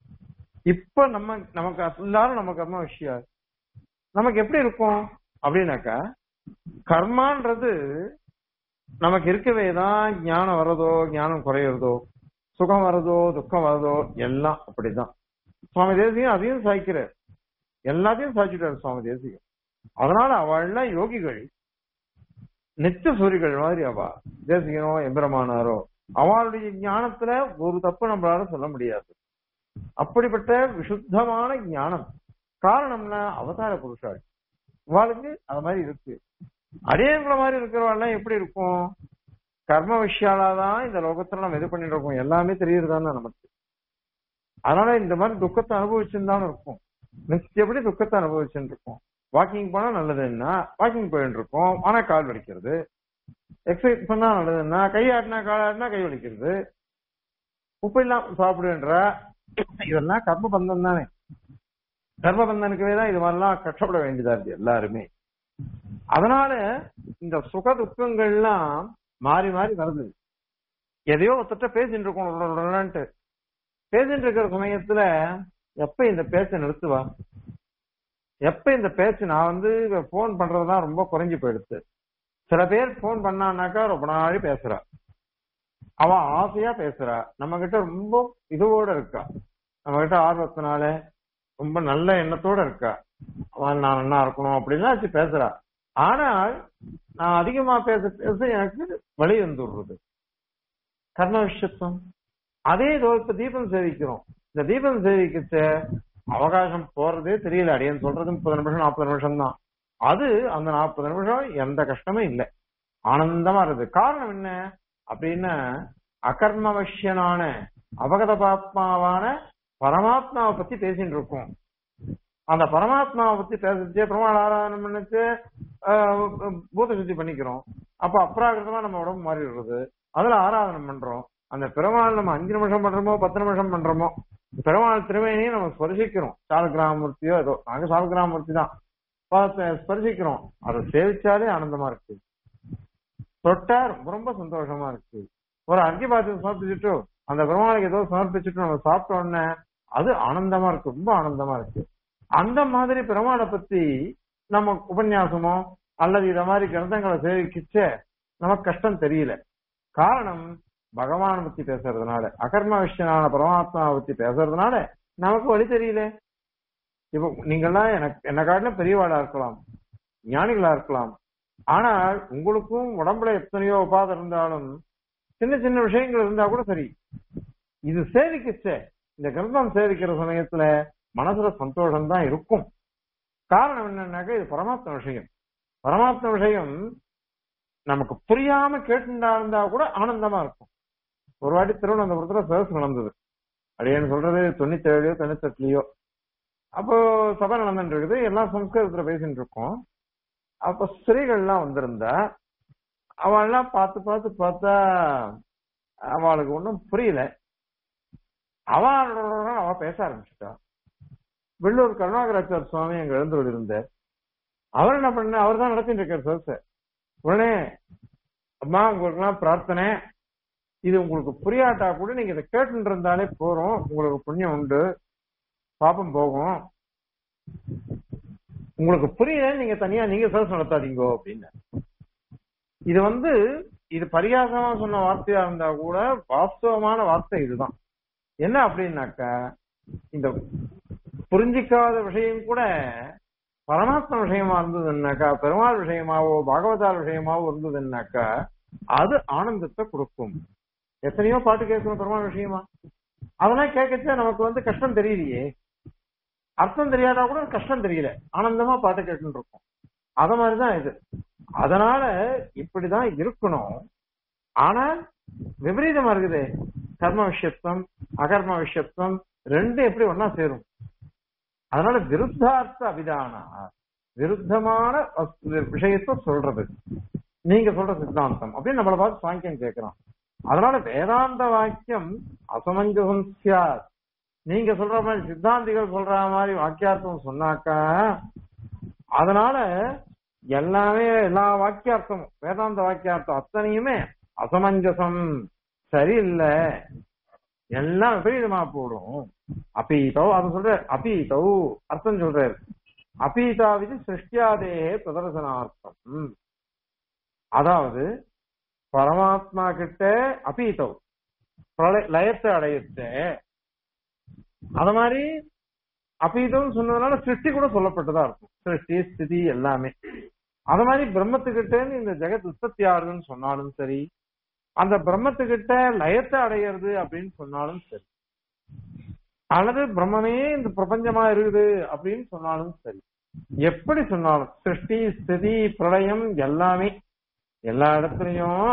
இப்ப நம்ம நமக்கு எல்லாரும் நம்ம கர்ம விஷயம் நமக்கு எப்படி இருக்கும் அப்படின்னாக்கா கர்மான்றது நமக்கு இருக்கவே தான் ஞானம் வர்றதோ ஞானம் குறையிறதோ சுகம் வர்றதோ துக்கம் வர்றதோ எல்லாம் அப்படிதான் சுவாமி தேசியம் அதையும் சாய்க்கிறார் எல்லாத்தையும் சாய்ச்சிட்டார் சுவாமி தேசியம் அதனால அவள்லாம் யோகிகள் நித்திய சூரிகள் மாதிரி அவா தேசிகனோ எம்பிரமானாரோ அவளுடைய ஞானத்துல ஒரு தப்பு நம்மளால சொல்ல முடியாது அப்படிப்பட்ட விசுத்தமான ஞானம் காரணம்னா அவதார புருஷாள் அவளுக்கு அது மாதிரி இருக்கு அடியங்களை மாதிரி இருக்கிறவாள்லாம் எப்படி இருக்கும் கர்ம விஷயாலாதான் இந்த லோகத்துல நம்ம இது பண்ணிட்டு இருக்கோம் எல்லாமே தெரியுறதானே நமக்கு அதனால இந்த மாதிரி துக்கத்தை அனுபவிச்சுன்னு இருக்கும் நிச்சயப்படி துக்கத்தை அனுபவிச்சுட்டு இருக்கோம் வாக்கிங் போனா நல்லதுன்னா வாக்கிங் போயிட்டு இருக்கோம் ஆனா கால் வலிக்கிறது எக்ஸசைஸ் பண்ணா நல்லதுன்னா கை ஆட்டினா கால் ஆட்டினா கை வலிக்கிறது உப்பு இல்லாம சாப்பிடுன்ற இதெல்லாம் கர்ம பந்தம் தானே கர்ம பந்தனுக்கவே தான் இது மாதிரிலாம் கஷ்டப்பட வேண்டியதா இருக்கு எல்லாருமே அதனால இந்த சுக துக்கங்கள்லாம் மாறி மாறி வருது எதையோ ஒருத்தட்ட பேசிட்டு இருக்கோம் உடனே பேசிட்டு இருக்கிற சமயத்துல எப்ப இந்த பேச்ச நிறுத்துவா எப்ப இந்த பேச்சு நான் வந்து போன் பண்றதெல்லாம் ரொம்ப குறைஞ்சு போயிடுச்சு சில பேர் போன் பண்ணானாக்கா ரொம்ப நாளி பேசுறா அவ ஆசையா பேசுறா நம்ம கிட்ட ரொம்ப இதுவோட இருக்கா நம்ம கிட்ட ஆர்வத்தினால ரொம்ப நல்ல எண்ணத்தோட இருக்கா அவன் நான் நல்லா இருக்கணும் அப்படின்லாம் வச்சு பேசுறா ஆனால் நான் அதிகமா பேச பேச எனக்கு வழி வந்துடுறது கர்ம விஷயத்துவம் அதே இதோ இப்ப தீபம் சேவிக்கிறோம் இந்த தீபம் சேவிக்கிச்ச அவகாசம் போறதே தெரியல அடியன் சொல்றது முப்பது நிமிஷம் நாற்பது நிமிஷம் தான் அது அந்த நாற்பது நிமிஷம் எந்த கஷ்டமும் இல்லை ஆனந்தமா இருக்குது காரணம் என்ன அப்படின்னா அகர்மவசியனான அபகத பாத்மாவான பரமாத்மாவை பத்தி பேசிட்டு இருக்கோம் அந்த பரமாத்மாவை பத்தி பேசிச்சு பெருமாள் ஆராதனை பண்ணிச்சு ஆஹ் பூத சுத்தி பண்ணிக்கிறோம் அப்ப அப்ராகிருதமா நம்ம உடம்பு மாறி விடுறது அதுல ஆராதனை பண்றோம் அந்த பெருமாள் நம்ம அஞ்சு நிமிஷம் பண்றோமோ பத்து நிமிஷம் பண்றோமோ பெருமாள் திருமேனியை நம்ம ஸ்பரிசிக்கிறோம் சாலகிராமூர்த்தியோ ஏதோ நாங்க சாலகிராமூர்த்தி தான் பார்த்து ஸ்பரிசிக்கிறோம் அதை சேவிச்சாலே ஆனந்தமா இருக்கு தொட்டா ரொம்ப ரொம்ப சந்தோஷமா இருக்கு ஒரு அர்க்கியபாத்தியம் சமர்ப்பிச்சுட்டு அந்த பெருமாளுக்கு ஏதோ சமர்ப்பிச்சுட்டு நம்ம சாப்பிட்ட உடனே அது ஆனந்தமா இருக்கு ரொம்ப ஆனந்தமா இருக்கு அந்த மாதிரி பெருமாளை பத்தி நம்ம உபன்யாசமோ அல்லது இத மாதிரி கிரந்தங்களை சேவிக்கிச்ச நமக்கு கஷ்டம் தெரியல காரணம் பகவானை பத்தி பேசுறதுனால அகர்ம விஷயனான பரமாத்மாவை பத்தி பேசுறதுனால நமக்கு வழி தெரியல இப்போ நீங்கெல்லாம் எனக்கு என்ன காட்டிலும் பெரியவாளா இருக்கலாம் ஞானிகளா இருக்கலாம் ஆனால் உங்களுக்கும் உடம்புல எத்தனையோ உபாதை இருந்தாலும் சின்ன சின்ன விஷயங்கள் இருந்தா கூட சரி இது சேவிக்கச்சே இந்த கிரந்தம் சேவிக்கிற சமயத்துல மனசுல சந்தோஷம் தான் இருக்கும் காரணம் என்னன்னாக்க இது பரமாத்ம விஷயம் பரமாத்ம விஷயம் நமக்கு புரியாம கேட்டுண்டா இருந்தா கூட ஆனந்தமா இருக்கும் ஒரு வாட்டி திருவனந்தபுரத்துல சதஸ் நடந்தது அப்படின்னு சொல்றது தொண்ணூத்தி ஏழுலயோ தொண்ணூத்தி எட்டுலயோ அப்போ சபை நடந்துட்டு இருக்குது எல்லாம் சம்ஸ்கிருதத்துல பேசிட்டு இருக்கோம் அப்ப ஸ்திரீகள்லாம் வந்திருந்தா அவள்லாம் பார்த்து பார்த்து பார்த்தா அவளுக்கு ஒன்றும் புரியல அவளோட அவ பேச ஆரம்பிச்சுட்டா வெள்ளூர் கருணாகராச்சார் சுவாமி அங்க எழுந்து இருந்தார் அவர் என்ன பண்ண அவர் தான் நடத்திட்டு இருக்கார் சர்ச்ச உடனே அம்மா உங்களுக்கு எல்லாம் பிரார்த்தனை இது உங்களுக்கு புரியாட்டா கூட நீங்க இதை கேட்டு இருந்தாலே போறோம் உங்களுக்கு புண்ணியம் உண்டு பாப்பம் போகும் உங்களுக்கு புரியல நீங்க தனியா நீங்க சர்ச் நடத்தாதீங்கோ அப்படின்னு இது வந்து இது பரியாசமா சொன்ன வார்த்தையா இருந்தா கூட வாஸ்தவமான வார்த்தை இதுதான் என்ன அப்படின்னாக்கா இந்த புரிஞ்சிக்காத விஷயம் கூட பரமாத்ம விஷயமா இருந்ததுன்னாக்கா பெருமாள் விஷயமாவோ பாகவதால் விஷயமாவோ இருந்ததுன்னாக்கா அது ஆனந்தத்தை கொடுக்கும் எத்தனையோ பாட்டு கேட்கணும் பெருமாள் விஷயமா அதெல்லாம் கேட்கச்சா நமக்கு வந்து கஷ்டம் தெரியலையே அர்த்தம் தெரியாதா கூட கஷ்டம் தெரியல ஆனந்தமா பாட்டு கேட்டுன்னு இருக்கும் அத மாதிரிதான் இது அதனால இப்படிதான் இருக்கணும் ஆனா விபரீதமா இருக்குது கர்ம விஷயத்துவம் அகர்ம விஷயத்துவம் ரெண்டு எப்படி ஒன்னா சேரும் அதனால விருத்தார்த்த அபிதானா விருத்தமான விஷயத்த சொல்றது நீங்க சொல்ற சித்தாந்தம் அப்படின்னு நம்மள பார்த்து சாங்கியம் கேட்கிறோம் அதனால வேதாந்த வாக்கியம் அசமஞ்சசம் சியாத் நீங்க சொல்ற மாதிரி சித்தாந்திகள் சொல்ற மாதிரி வாக்கியார்த்தம் சொன்னாக்கா அதனால எல்லாமே எல்லா வாக்கியார்த்தமும் வேதாந்த வாக்கியார்த்தம் அத்தனையுமே அசமஞ்சசம் சரியில்லை எல்லாம் விபரீதமா போடும் அப்பீதோ அது சொல்ற அப்பீதோ அர்த்தம் சொல்றாரு அப்பீதாவிது சிருஷ்டியாதே பிரதர்சனார்த்தம் அதாவது பரமாத்மா கிட்ட அப்பீதோ லயத்தை அடையத்த அத மாதிரி அப்பீதம் சொன்னதுனால சிருஷ்டி கூட சொல்லப்பட்டதா இருக்கும் சிருஷ்டி ஸ்திதி எல்லாமே அத மாதிரி பிரம்மத்துக்கிட்டேன்னு இந்த ஜெகத் உற்பத்தி ஆகுதுன்னு சொன்னாலும் சரி அந்த பிரம்மத்துக்கிட்ட லயத்தை அடையிறது அப்படின்னு சொன்னாலும் சரி அல்லது பிரம்மமே இந்த பிரபஞ்சமா இருக்குது அப்படின்னு சொன்னாலும் சரி எப்படி சொன்னாலும் சிருஷ்டி ஸ்திதி பிரளயம் எல்லாமே எல்லா இடத்துலயும்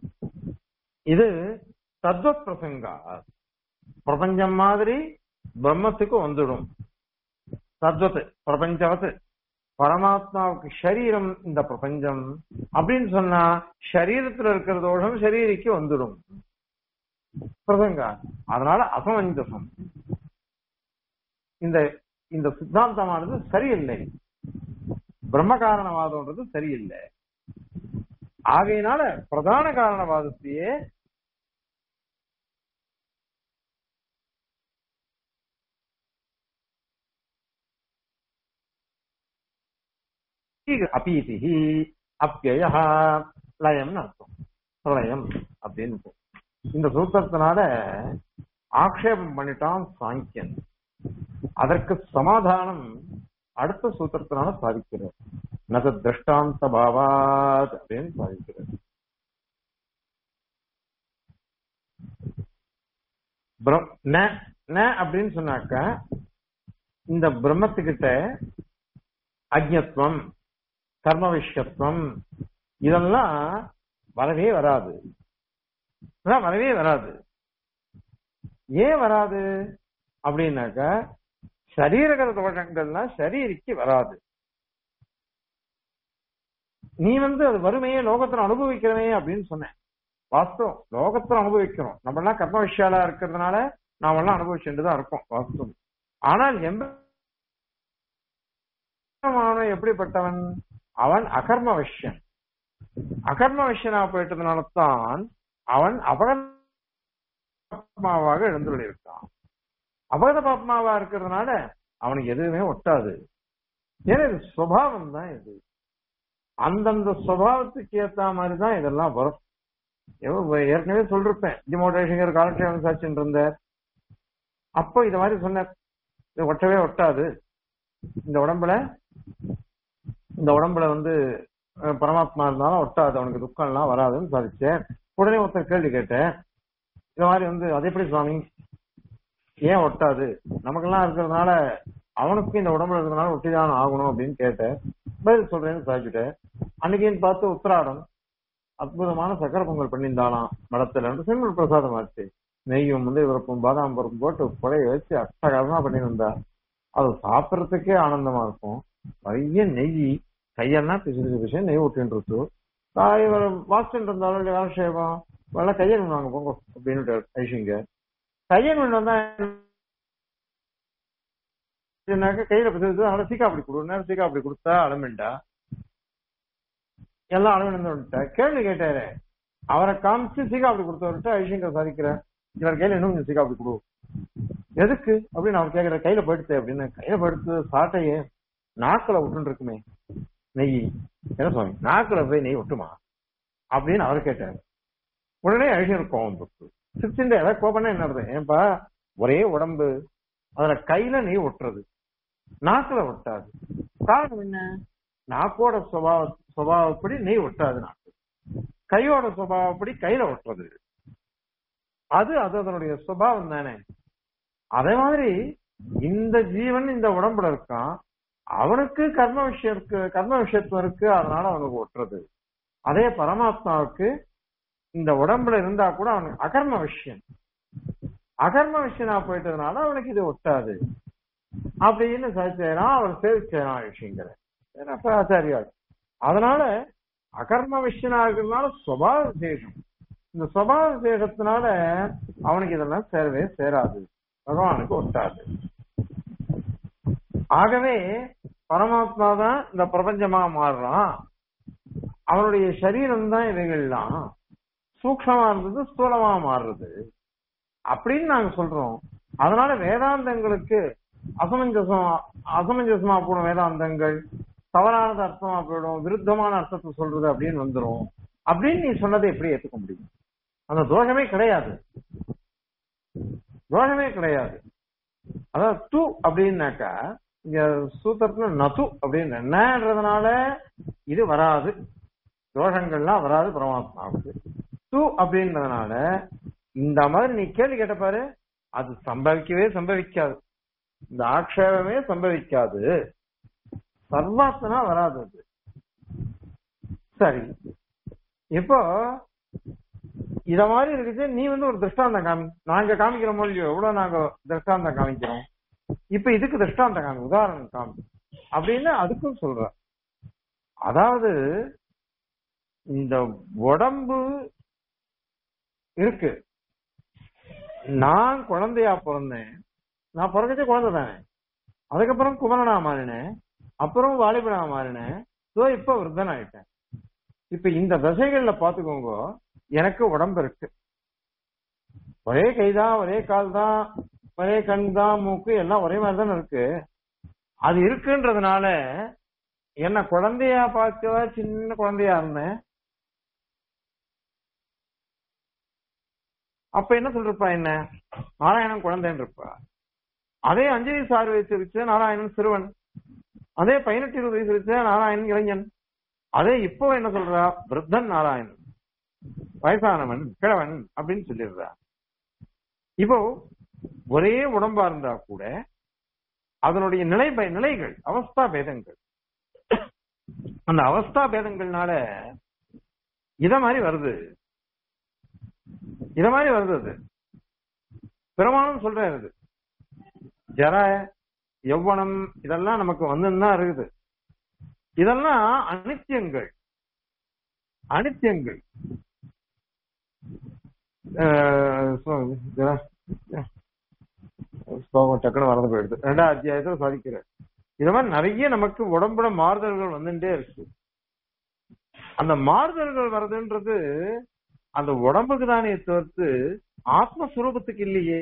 இது தத்துவ பிரசங்கா பிரபஞ்சம் மாதிரி பிரம்மத்துக்கு வந்துடும் தத்வத்து பிரபஞ்சவத்து பரமாத்மாவுக்கு சரீரம் இந்த பிரபஞ்சம் அப்படின்னு சொன்னா சரீரத்துல இருக்கிற தோஷம் சரீரிக்கு வந்துடும் பிரசங்கா அதனால அசமஞ்சசம் இந்த இந்த சித்தாந்தமானது சரியில்லை பிரம்ம காரணவாதம்ன்றது சரியில்லை ஆகையினால பிரதான காரணவாதத்தையே அப்பீதி அப்பிய லயம்னு அர்த்தம் பிரளயம் அப்படின்னு இந்த சூத்திரத்தினால ஆக்ஷேபம் பண்ணிட்டான் சாங்கியன் அதற்கு சமாதானம் அடுத்த சூத்திரத்தினால சாதிக்கிறார் நக திருஷ்டாந்த பாவாத் அப்படின்னு சாதிக்கிறார் ந அப்படின்னு சொன்னாக்க இந்த பிரம்மத்துக்கிட்ட அஜத்வம் கர்ம விஷயத்துவம் இதெல்லாம் வரவே வராது வரவே வராது ஏன் வராது அப்படின்னாக்க சரீரகர தோஷங்கள்லாம் சரீரிக்கு வராது நீ வந்து அது வறுமையே லோகத்துல அனுபவிக்கிறவே அப்படின்னு சொன்னேன் வாஸ்தவம் லோகத்துல அனுபவிக்கிறோம் நம்ம எல்லாம் கர்ம விஷயாலா இருக்கிறதுனால நாம எல்லாம் அனுபவிச்சுட்டு தான் இருக்கோம் வாஸ்தவம் ஆனால் எம்பெருமானவன் எப்படிப்பட்டவன் அவன் அகர்ம விஷயன் அகர்ம விஷயனா போயிட்டதுனால தான் அவன் அபகதமாவாக எழுந்துள்ளிருக்கான் அபகத பாப்மாவா இருக்கிறதுனால அவனுக்கு எதுவுமே ஒட்டாது ஏன்னா இது சுவாவம் தான் இது அந்தந்த சுவாவத்துக்கு ஏத்த மாதிரி தான் இதெல்லாம் வரும் எவ்வ- ஏற்கனவே சொல்லிருப்பேன் டிமோட்டேஷன் காலக்ஷேபம் சாட்சின்னு இருந்தார் அப்போ இத மாதிரி சொன்னார் இது ஒட்டவே ஒட்டாது இந்த உடம்புல இந்த உடம்புல வந்து அஹ், பரமாத்மா இருந்தாலும் ஒட்டாது அவனுக்கு துக்கம் எல்லாம் வராதுன்னு சாதிச்சேன் உடனே ஒருத்தர் கேள்வி கேட்டேன் இந்த மாதிரி வந்து அது எப்படி சுவாமி ஏன் ஒட்டாது நமக்கெல்லாம் இருக்கிறதுனால அவனுக்கும் இந்த உடம்புல இருக்கிறதுனால ஒட்டிதான் ஆகணும் அப்படின்னு கேட்டேன் பதில் சொல்றேன்னு சாதிச்சுட்டேன் அன்னைக்குன்னு பார்த்து உத்திராடம் அற்புதமான சக்கர பொங்கல் பண்ணியிருந்தாலாம் மடத்துல செங்கல் பிரசாதம் ஆச்சு நெய்யும் முந்தைய பருப்பும் பாதாம் பருப்பும் போட்டு புடைய வச்சு அட்டகாரமா பண்ணியிருந்தா அது சாப்பிடறதுக்கே ஆனந்தமா இருக்கும் நிறைய நெய் கையெல்லாம் பிசு பிசு நெய் விட்டுட்டு இருக்கு காய் வாசிட்டு இருந்தாலும் இல்லையா விஷயம் வெள்ள கையன் விடுவாங்க போங்க அப்படின்னு ஐஷிங்க கையன் விண்ணு வந்தா என்னாக்க கையில பிசு அதனால சீக்கா அப்படி கொடு நேரம் சீக்கா அப்படி கொடுத்தா அலமெண்டா எல்லாம் அளவிட்டு கேள்வி கேட்டாரு அவரை காமிச்சு சீகா அப்படி கொடுத்தவர்கிட்ட ஐஷங்கர் சாதிக்கிறேன் இவர் கையில இன்னும் கொஞ்சம் சீகா அப்படி கொடு எதுக்கு அப்படின்னு அவர் கேக்குற கையில போயிடுத்து அப்படின்னு கையில போயிடுத்து சாட்டையே நாக்குல விட்டுன்னு இருக்குமே நெய் என்ன சுவாமி நாக்குல போய் நெய் விட்டுமா அப்படின்னு அவர் கேட்டாரு உடனே ஐஷங்கர் கோவம் போட்டு சிரிச்சுட்டு ஏதாவது கோபம்னா என்ன அர்த்தம் ஏன்பா ஒரே உடம்பு அதுல கையில நெய் ஒட்டுறது நாக்குல ஒட்டாது காரணம் என்ன நாக்கோட சுபாவ சுபாவப்படி நெய் ஒட்டாது நாக்கு கையோட சுபாவப்படி கையில ஒட்டுறது அது அது அதனுடைய சுபாவம் தானே அதே மாதிரி இந்த ஜீவன் இந்த உடம்புல இருக்கான் அவனுக்கு கர்ம விஷயம் இருக்கு கர்ம விஷயத்துவம் இருக்கு அதனால அவனுக்கு ஒட்டுறது அதே பரமாத்மாவுக்கு இந்த உடம்புல இருந்தா கூட அவனுக்கு அகர்ம விஷயம் அகர்ம விஷயனா போயிட்டதுனால அவனுக்கு இது ஒட்டாது அப்படின்னு சாதிச்சாராம் அவர் சேவிச்சாராம் விஷயங்கிற அப்ப ஆச்சாரியார் அதனால அகர்ம விஷயனா இருக்கிறதுனால சுபாவ விசேஷம் இந்த சுபாவ விசேஷத்தினால அவனுக்கு இதெல்லாம் சேரவே சேராது பகவானுக்கு ஒட்டாது ஆகவே பரமாத்மா தான் இந்த பிரபஞ்சமா மாறுறான் அவனுடைய சரீரம் தான் இவைகள்லாம் சூக்ஷமா இருந்தது ஸ்தூலமா மாறுறது அப்படின்னு நாங்க சொல்றோம் அதனால வேதாந்தங்களுக்கு அசமஞ்சசம் அசமஞ்சசமா போடும் வேதாந்தங்கள் தவறானது அர்த்தமா போயிடும் விருத்தமான அர்த்தத்தை சொல்றது அப்படின்னு வந்துரும் அப்படின்னு நீ சொன்னதை எப்படி ஏத்துக்க முடியும் அந்த தோஷமே கிடையாது தோஷமே கிடையாது அதாவது து அப்படின்னாக்கா இங்க சூத்திரத்துல நது அப்படின்னு என்னன்றதுனால இது வராது தோஷங்கள்லாம் வராது பரமாத்மாவுக்கு து அப்படின்றதுனால இந்த மாதிரி நீ கேள்வி கேட்ட பாரு அது சம்பவிக்கவே சம்பவிக்காது இந்த ஆக்ஷேபமே சம்பவிக்காது சர்வாத்தனா வராது அது சரி இப்போ இத மாதிரி இருக்குது நீ வந்து ஒரு திருஷ்டாந்தம் காமி நாங்க காமிக்கிற மொழியோ எவ்வளவு நாங்க திருஷ்டாந்தம் காமிக்கிறோம் இப்ப இதுக்கு திருஷ்டாந்தம் காமி உதாரணம் காமி அப்படின்னு அதுக்கும் சொல்ற அதாவது இந்த உடம்பு இருக்கு நான் குழந்தையா பிறந்தேன் நான் பிறக்கச்சே குழந்தை தானே அதுக்கப்புறம் குமரனா மாறினேன் அப்புறம் வாலிபனா மாறினேன் ஸோ இப்ப விருத்தன் ஆயிட்டேன் இப்ப இந்த தசைகள்ல பாத்துக்கோங்க எனக்கு உடம்பு இருக்கு ஒரே கைதான் ஒரே கால் தான் ஒரே கண் தான் மூக்கு எல்லாம் ஒரே மாதிரி தானே இருக்கு அது இருக்குன்றதுனால என்ன குழந்தையா பார்க்கவா சின்ன குழந்தையா இருந்தேன் அப்ப என்ன சொல்றப்பா என்ன நாராயணன் குழந்தைன்னு இருப்பா அதே அஞ்சு வயசு ஆறு வயசு இருந்துச்சு நாராயணன் சிறுவன் அதே பதினெட்டு இருபது வயசு இருந்துச்சு நாராயணன் இளைஞன் அதே இப்போ என்ன சொல்றா விருத்தன் நாராயணன் வயசானவன் கிழவன் அப்படின்னு சொல்லிடுறா இப்போ ஒரே உடம்பா இருந்தா கூட அதனுடைய நிலை ப- நிலைகள் அவஸ்தா பேதங்கள் அந்த அவஸ்தா பேதங்கள்னால இத மாதிரி வருது இத மாதிரி வருது அது பெருமானும் சொல்றாரு அது ஜர யௌவனம் இதெல்லாம் நமக்கு வந்துன்னு தான் இருக்குது இதெல்லாம் அனித்தியங்கள் அனித்தியங்கள் அஹ் so- இதெல்லாம் ஸ்லோகம் டக்குன்னு மறந்து போயிடுது ரெண்டாம் அத்தியாயத்துல சாதிக்கிற இது மாதிரி நிறைய நமக்கு உடம்புல மாறுதல்கள் வந்துட்டே இருக்கு அந்த மாறுதல்கள் வருதுன்றது அந்த உடம்புக்கு தானே தவிர்த்து ஆத்மஸ்வரூபத்துக்கு இல்லையே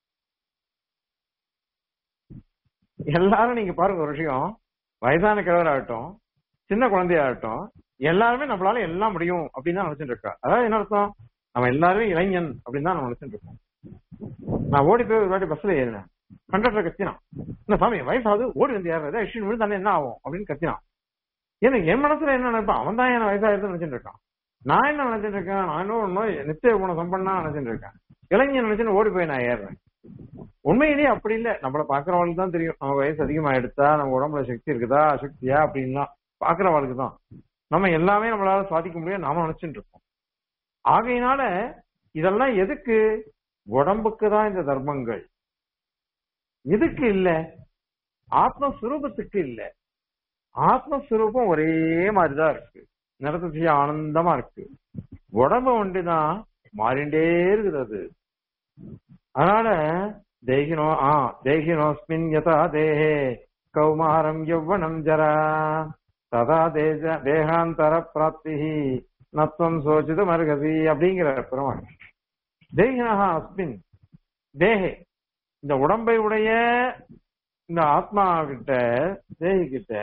எல்லாரும் நீங்க பாருங்க ஒரு விஷயம் வயதான கிழவராகட்டும் சின்ன குழந்தையாகட்டும் எல்லாருமே நம்மளால எல்லாம் முடியும் அப்படின்னு தான் நினைச்சிட்டு இருக்கா அதாவது என்ன அர்த்தம் நம்ம எல்லாருமே இளைஞன் அப்படின்னு தான் நம்ம நினைச்சிட்டு இருக்கோம் நான் ஓடி போய் ஒரு வாட்டி பஸ்ல ஏறினேன் கண்டக்டர் கத்தினான் என்ன சாமி வயசாகுது ஓடி வந்து ஏறது அஷ்வின் விழுந்தானே என்ன ஆகும் அப்படின்னு கத்தினான் ஏன்னா என் மனசுல என்ன நினைப்பான் அவன் தான் என்ன வயசாகிறது நினைச்சிட்டு இருக்கான் நான் என்ன நினைச்சிட்டு இருக்கேன் நான் இன்னும் ஒன்னும் நித்திய குணம் சம்பன்னா நினைச்சிட்டு இருக்கேன் இளைஞன் நினைச்சுன்னு ஓடி போய் நான் ஏறுறேன் உண்மையிலேயே அப்படி இல்ல நம்மள பாக்குறவங்களுக்கு தான் தெரியும் நம்ம வயசு அதிகமா எடுத்தா நம்ம உடம்புல சக்தி இருக்குதா அசக்தியா அப்படின்லாம் பாக்குறவங்களுக்கு தான் நம்ம எல்லாமே நம்மளால சாதிக்க முடியும் நாம நினைச்சுட்டு இருக்கோம் ஆகையினால இதெல்லாம் எதுக்கு உடம்புக்கு தான் இந்த தர்மங்கள் எதுக்கு இல்ல ஆத்மஸ்வரூபத்துக்கு இல்ல ஆத்மஸ்வரூபம் ஒரே மாதிரிதான் இருக்கு நிறத்திய ஆனந்தமா இருக்கு உடம்பு ஒண்டிதான் மாறிண்டே இருக்குது அது அதனால தேகினோ ஆ தேகினோஸ்மின் யதா தேஹே கௌமாரம் யௌவனம் ஜரா ததா தேஜ தேகாந்தர பிராப்தி நத்வம் சோச்சிது மருகதி அப்படிங்கிற பெருமாள் தேகினஹா அஸ்மின் தேஹே இந்த உடம்பை உடைய இந்த ஆத்மா கிட்ட தேகி கிட்ட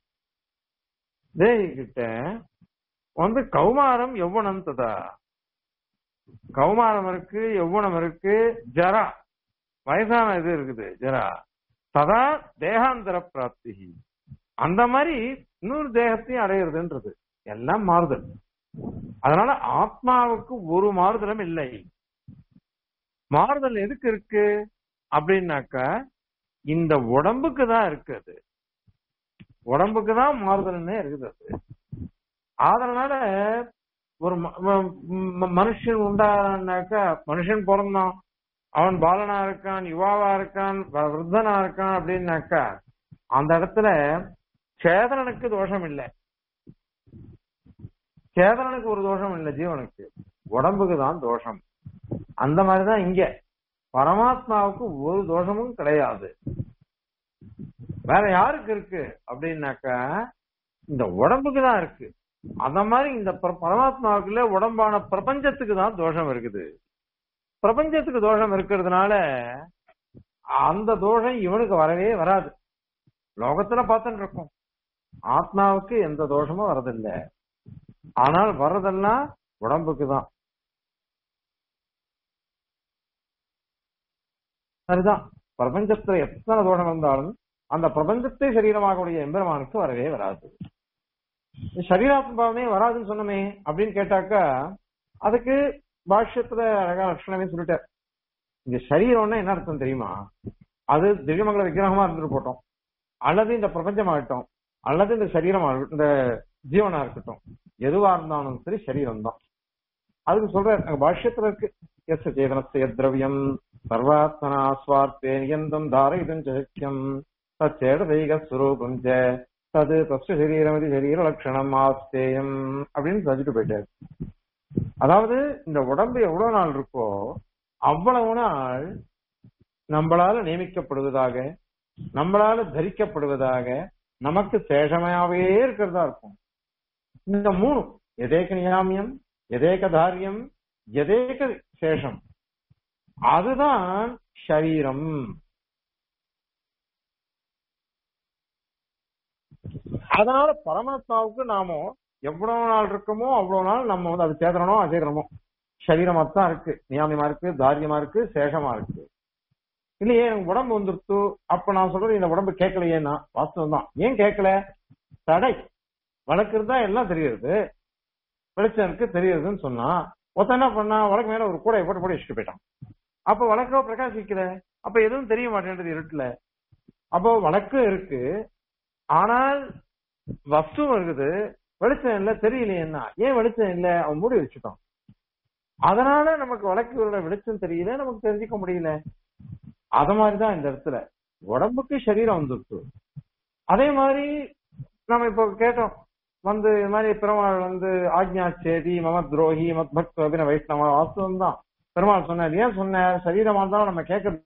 தேகி கிட்ட வந்து கௌமாரம் யௌவனம் ததா கௌமாரம் இருக்கு யௌவனம் இருக்கு ஜரா வயசான இது இருக்குது ஜரா சதா தேகாந்தர பிராப்தி அந்த மாதிரி இன்னொரு தேகத்தையும் அடையிறதுன்றது எல்லாம் மாறுதல் அதனால ஆத்மாவுக்கு ஒரு மாறுதலும் இல்லை மாறுதல் எதுக்கு இருக்கு அப்படின்னாக்கா இந்த உடம்புக்கு தான் இருக்கு அது உடம்புக்கு தான் மாறுதல்னே இருக்குது அது அதனால ஒரு ம- ம- ம- மனுஷன் உண்டானாக்கா மனுஷன் பிறந்தான் அவன் பாலனா இருக்கான் யுவாவா இருக்கான் வ- விருத்தனா இருக்கான் அப்படின்னாக்கா அந்த இடத்துல சேதனனுக்கு தோஷம் இல்லை சேதனனுக்கு ஒரு தோஷம் இல்லை ஜீவனுக்கு உடம்புக்கு தான் தோஷம் அந்த மாதிரிதான் இங்க பரமாத்மாவுக்கு ஒரு தோஷமும் கிடையாது வேற யாருக்கு இருக்கு அப்படின்னாக்கா இந்த உடம்புக்கு தான் இருக்கு அந்த மாதிரி இந்த பர- பரமாத்மாவுக்குள்ள உடம்பான பிரபஞ்சத்துக்கு தான் தோஷம் இருக்குது பிரபஞ்சத்துக்கு தோஷம் இருக்கிறதுனால அந்த தோஷம் இவனுக்கு வரவே வராது லோகத்துல பார்த்துட்டு இருக்கோம் ஆத்மாவுக்கு எந்த தோஷமும் வரதில்லை ஆனால் வர்றதெல்லாம் உடம்புக்கு தான் சரிதான் பிரபஞ்சத்துல எத்தனை தோஷம் இருந்தாலும் அந்த பிரபஞ்சத்தை சரீரமாகக்கூடிய எம்பெருமானுக்கு வரவே வராது சரீராத்மாவே வராதுன்னு சொன்னமே அப்படின்னு கேட்டாக்கா அதுக்கு பாஷ்யத்துல அழகா லட்சணமே சொல்லிட்டார் இந்த சரீரம்னா என்ன அர்த்தம் தெரியுமா அது திவ்யமங்கல விக்கிரகமா இருந்துட்டு போட்டோம் அல்லது இந்த பிரபஞ்சமாகட்டும் அல்லது இந்த சரீரமா இருக்கட்டும், இந்த ஜீவனா இருக்கட்டும் எதுவா இருந்தாலும் சரி சரீரம் தான் அதுக்கு சொல்ற அங்க பாஷ்யத்துல இருக்கு எஸ் சேதனஸ்ய திரவியம் சர்வாத்மனா ஸ்வார்த்தே நியந்தம் தாரயிதும் சக்கியம் தச்சேடதைக ஸ்வரூபம் ச தது தஸ்ய சரீரமதி சரீர லட்சணம் ஆஸ்தேயம் அப்படின்னு சொல்லிட்டு போயிட்டாரு அதாவது இந்த உடம்பு எவ்வளவு நாள் இருக்கோ அவ்வளவு நாள் நம்மளால நியமிக்கப்படுவதாக நம்மளால தரிக்கப்படுவதாக நமக்கு சேஷமாவே இருக்கிறதா இருக்கும் இந்த மூணு எதேக நியாமியம் எதேக தாரியம் எதேக சேஷம் அதுதான் சரீரம் அதனால பரமாத்மாவுக்கு நாம எவ்வளவு நாள் இருக்கோமோ அவ்வளவு நாள் நம்ம வந்து அது சேதனமோ அசேகரமோ சரீரமா தான் இருக்கு நியாமியமா இருக்கு தாரியமா இருக்கு சேஷமா இருக்கு இல்லையே எனக்கு உடம்பு வந்துருத்து அப்ப நான் சொல்றது இந்த உடம்பு கேட்கலையேன்னா வாஸ்தவம் தான் ஏன் கேட்கல தடை வழக்கு தான் எல்லாம் தெரியுது வெளிச்சம் இருக்கு தெரியுதுன்னு சொன்னா ஒருத்தன் என்ன பண்ணா வழக்கு மேல ஒரு கூடையை போட்டு போட்டு வச்சுட்டு போயிட்டான் அப்ப வழக்கோ பிரகாசிக்கல அப்ப எதுவும் தெரிய மாட்டேன்றது இருட்டுல அப்போ வழக்கு இருக்கு ஆனால் வஸ்துவும் இருக்குது வெளிச்சம் இல்ல தெரியலையேன்னா ஏன் வெளிச்சம் இல்ல அவன் மூடி வச்சுட்டான் அதனால நமக்கு வழக்குகளோட வெளிச்சம் தெரியல நமக்கு தெரிஞ்சுக்க முடியல அத மாதிரிதான் இந்த இடத்துல உடம்புக்கு சரீரம் வந்துருச்சு அதே மாதிரி நம்ம இப்போ கேட்டோம் வந்து இது மாதிரி பெருமாள் வந்து ஆக்ஞா சேதி மம துரோகி மத் பக்த அபின வைஷ்ணவ வாஸ்தவம் தான் பெருமாள் சொன்னார் ஏன் சொன்னார் சரீரமா இருந்தாலும் நம்ம கேட்க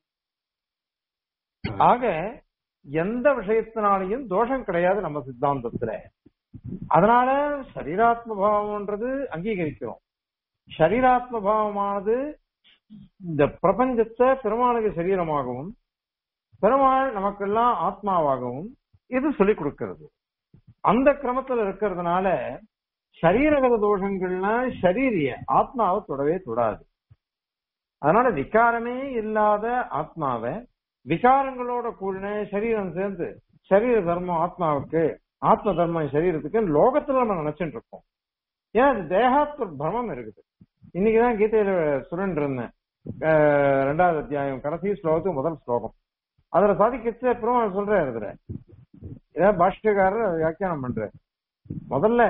ஆக எந்த விஷயத்தினாலையும் தோஷம் கிடையாது நம்ம சித்தாந்தத்துல அதனால சரீராத்ம பாவம்ன்றது அங்கீகரிக்கிறோம் சரீராத்ம பாவமானது இந்த பிரபஞ்சத்தை பெருமாளுக்கு சரீரமாகவும் பெருமாள் நமக்கெல்லாம் ஆத்மாவாகவும் இது சொல்லிக் கொடுக்கிறது அந்த கிரமத்துல இருக்கிறதுனால சரீரகத தோஷங்கள்னா சரீரிய ஆத்மாவை தொடவே தொடாது அதனால விகாரமே இல்லாத ஆத்மாவை விகாரங்களோட கூடின சரீரம் சேர்ந்து சரீர தர்மம் ஆத்மாவுக்கு ஆத்ம தர்மம் சரீரத்துக்கு லோகத்துல நம்ம நினைச்சுட்டு இருக்கோம் ஏன்னா அது தேகாத்ம பிரமம் இருக்குது இன்னைக்குதான் கீதையில சுரன் இருந்தேன் அஹ் ரெண்டாவது அத்தியாயம் கடைசி ஸ்லோகத்துக்கு முதல் ஸ்லோகம் அதுல சாதிக்கிச்ச பெருமாள் சொல்றாரு இதுல இதான் பாஷ்யக்காரர் வியாக்கியானம் பண்றாரு முதல்ல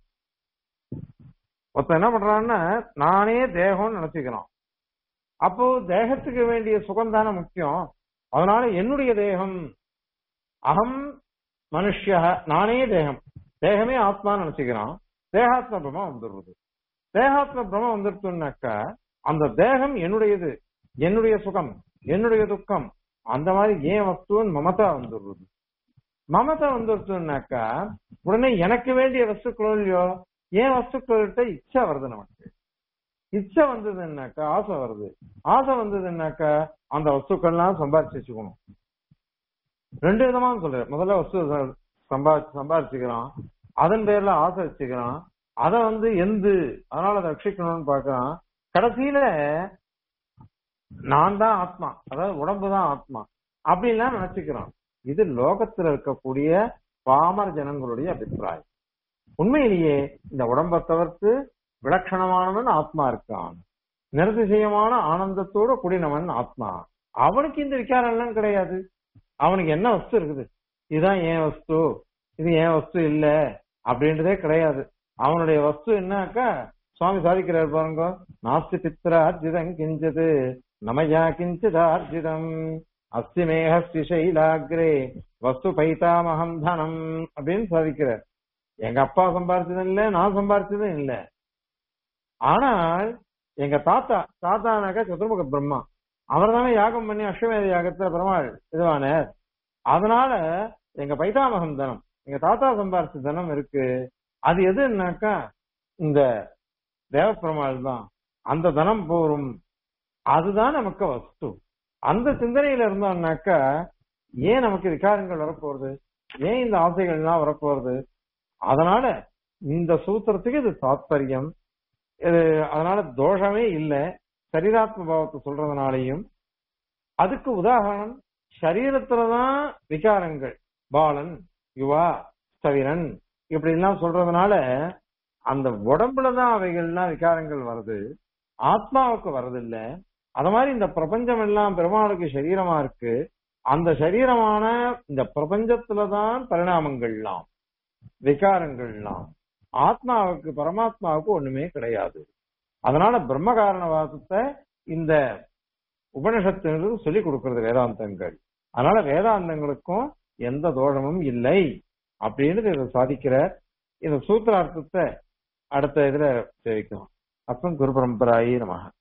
ஒருத்தன் என்ன பண்றான்னா நானே தேகம்னு நினைச்சுக்கிறான் அப்போ தேகத்துக்கு வேண்டிய சுகம் தானே முக்கியம் அதனால என்னுடைய தேகம் அகம் மனுஷிய நானே தேகம் தேகமே ஆத்மான்னு நினைச்சுக்கிறான் தேகாத்ம பிரமம் வந்துடுறது தேகாத்ம பிரமம் வந்துருச்சுன்னாக்கா அந்த தேகம் என்னுடையது என்னுடைய சுகம் என்னுடைய துக்கம் அந்த மாதிரி ஏன் வஸ்துன்னு மமதா வந்துடுறது மமதா வந்துருச்சுன்னாக்கா உடனே எனக்கு வேண்டிய வஸ்துக்களோ இல்லையோ ஏன் வஸ்துக்கள்கிட்ட இச்சை வருது நமக்கு இச்சை வந்ததுன்னாக்கா ஆசை வருது ஆசை வந்ததுன்னாக்கா அந்த வஸ்துக்கள்லாம் சம்பாரிச்சு வச்சுக்கணும் ரெண்டு விதமா சொல்றேன் முதல்ல வஸ்து சம்பாதிச்சு சம்பாரிச்சுக்கிறான் அதன் பேர்ல ஆசை வச்சுக்கிறான் அதை வந்து எந்து அதனால அதை ரட்சிக்கணும்னு பாக்குறான் கடைசியில நான் தான் ஆத்மா அதாவது உடம்பு தான் ஆத்மா அப்படின்லாம் நினைச்சுக்கிறான் இது லோகத்துல இருக்கக்கூடிய பாமர ஜனங்களுடைய அபிப்பிராயம் உண்மையிலேயே இந்த உடம்பை தவிர்த்து விலட்சணமானவன் ஆத்மா இருக்கான் நிரதிசயமான ஆனந்தத்தோட கூடினவன் ஆத்மா அவனுக்கு இந்த விகாரம் எல்லாம் கிடையாது அவனுக்கு என்ன வஸ்து இருக்குது இதுதான் ஏன் வஸ்து இது ஏன் வஸ்து இல்ல அப்படின்றதே கிடையாது அவனுடைய வஸ்து என்னக்கா சுவாமி சாதிக்கிறார் பாருங்க நாஸ்தி பித்ரார்ஜிதம் கிஞ்சது நமயா கிஞ்சிதார்ஜிதம் அஸ்தி மேகஸ்தி சைலாகிரே வஸ்து பைத்தாமகம் தனம் அப்படின்னு சாதிக்கிறார் எங்க அப்பா சம்பாரிச்சதும் இல்ல நான் சம்பாரிச்சதும் இல்ல ஆனால் எங்க தாத்தா தாத்தானாக்கா சதுர்முக பிரம்மா அவர் தானே யாகம் பண்ணி அஸ்வமேத யாகத்துல பெருமாள் இதுவானார் அதனால எங்க பைத்தாமகம் தனம் எங்க தாத்தா சம்பாரிச்ச தனம் இருக்கு அது எதுன்னாக்கா இந்த தேவப்பெருமாள் தான் அந்த தனம் போரும் அதுதான் நமக்கு வஸ்து அந்த சிந்தனையில இருந்தோம்னாக்கா ஏன் நமக்கு விகாரங்கள் வரப்போறது ஏன் இந்த ஆசைகள்லாம் வரப்போறது அதனால இந்த சூத்திரத்துக்கு இது தாத்பரியம் இது அதனால தோஷமே இல்லை சரீராத்ம பாவத்தை சொல்றதுனாலையும் அதுக்கு உதாரணம் சரீரத்துலதான் விகாரங்கள் பாலன் யுவா ஸ்தவிரன் இப்படி எல்லாம் சொல்றதுனால அந்த உடம்புலதான் அவைகள்லாம் விகாரங்கள் வருது ஆத்மாவுக்கு வர்றதில்ல அத மாதிரி இந்த பிரபஞ்சம் எல்லாம் பெருமாளுக்கு சரீரமா இருக்கு அந்த சரீரமான இந்த பிரபஞ்சத்துலதான் பரிணாமங்கள்லாம் விகாரங்கள்லாம் ஆத்மாவுக்கு பரமாத்மாவுக்கு ஒண்ணுமே கிடையாது அதனால பிரம்ம காரணவாதத்தை இந்த உபனிஷத்து சொல்லி கொடுக்கிறது வேதாந்தங்கள் அதனால வேதாந்தங்களுக்கும் எந்த தோஷமும் இல்லை அப்படின்னு இதை சாதிக்கிற இந்த சூத்திரார்த்தத்தை அடுத்த இதுல சேவிக்கும் அப்பம் குரு பரம்பராயி நமக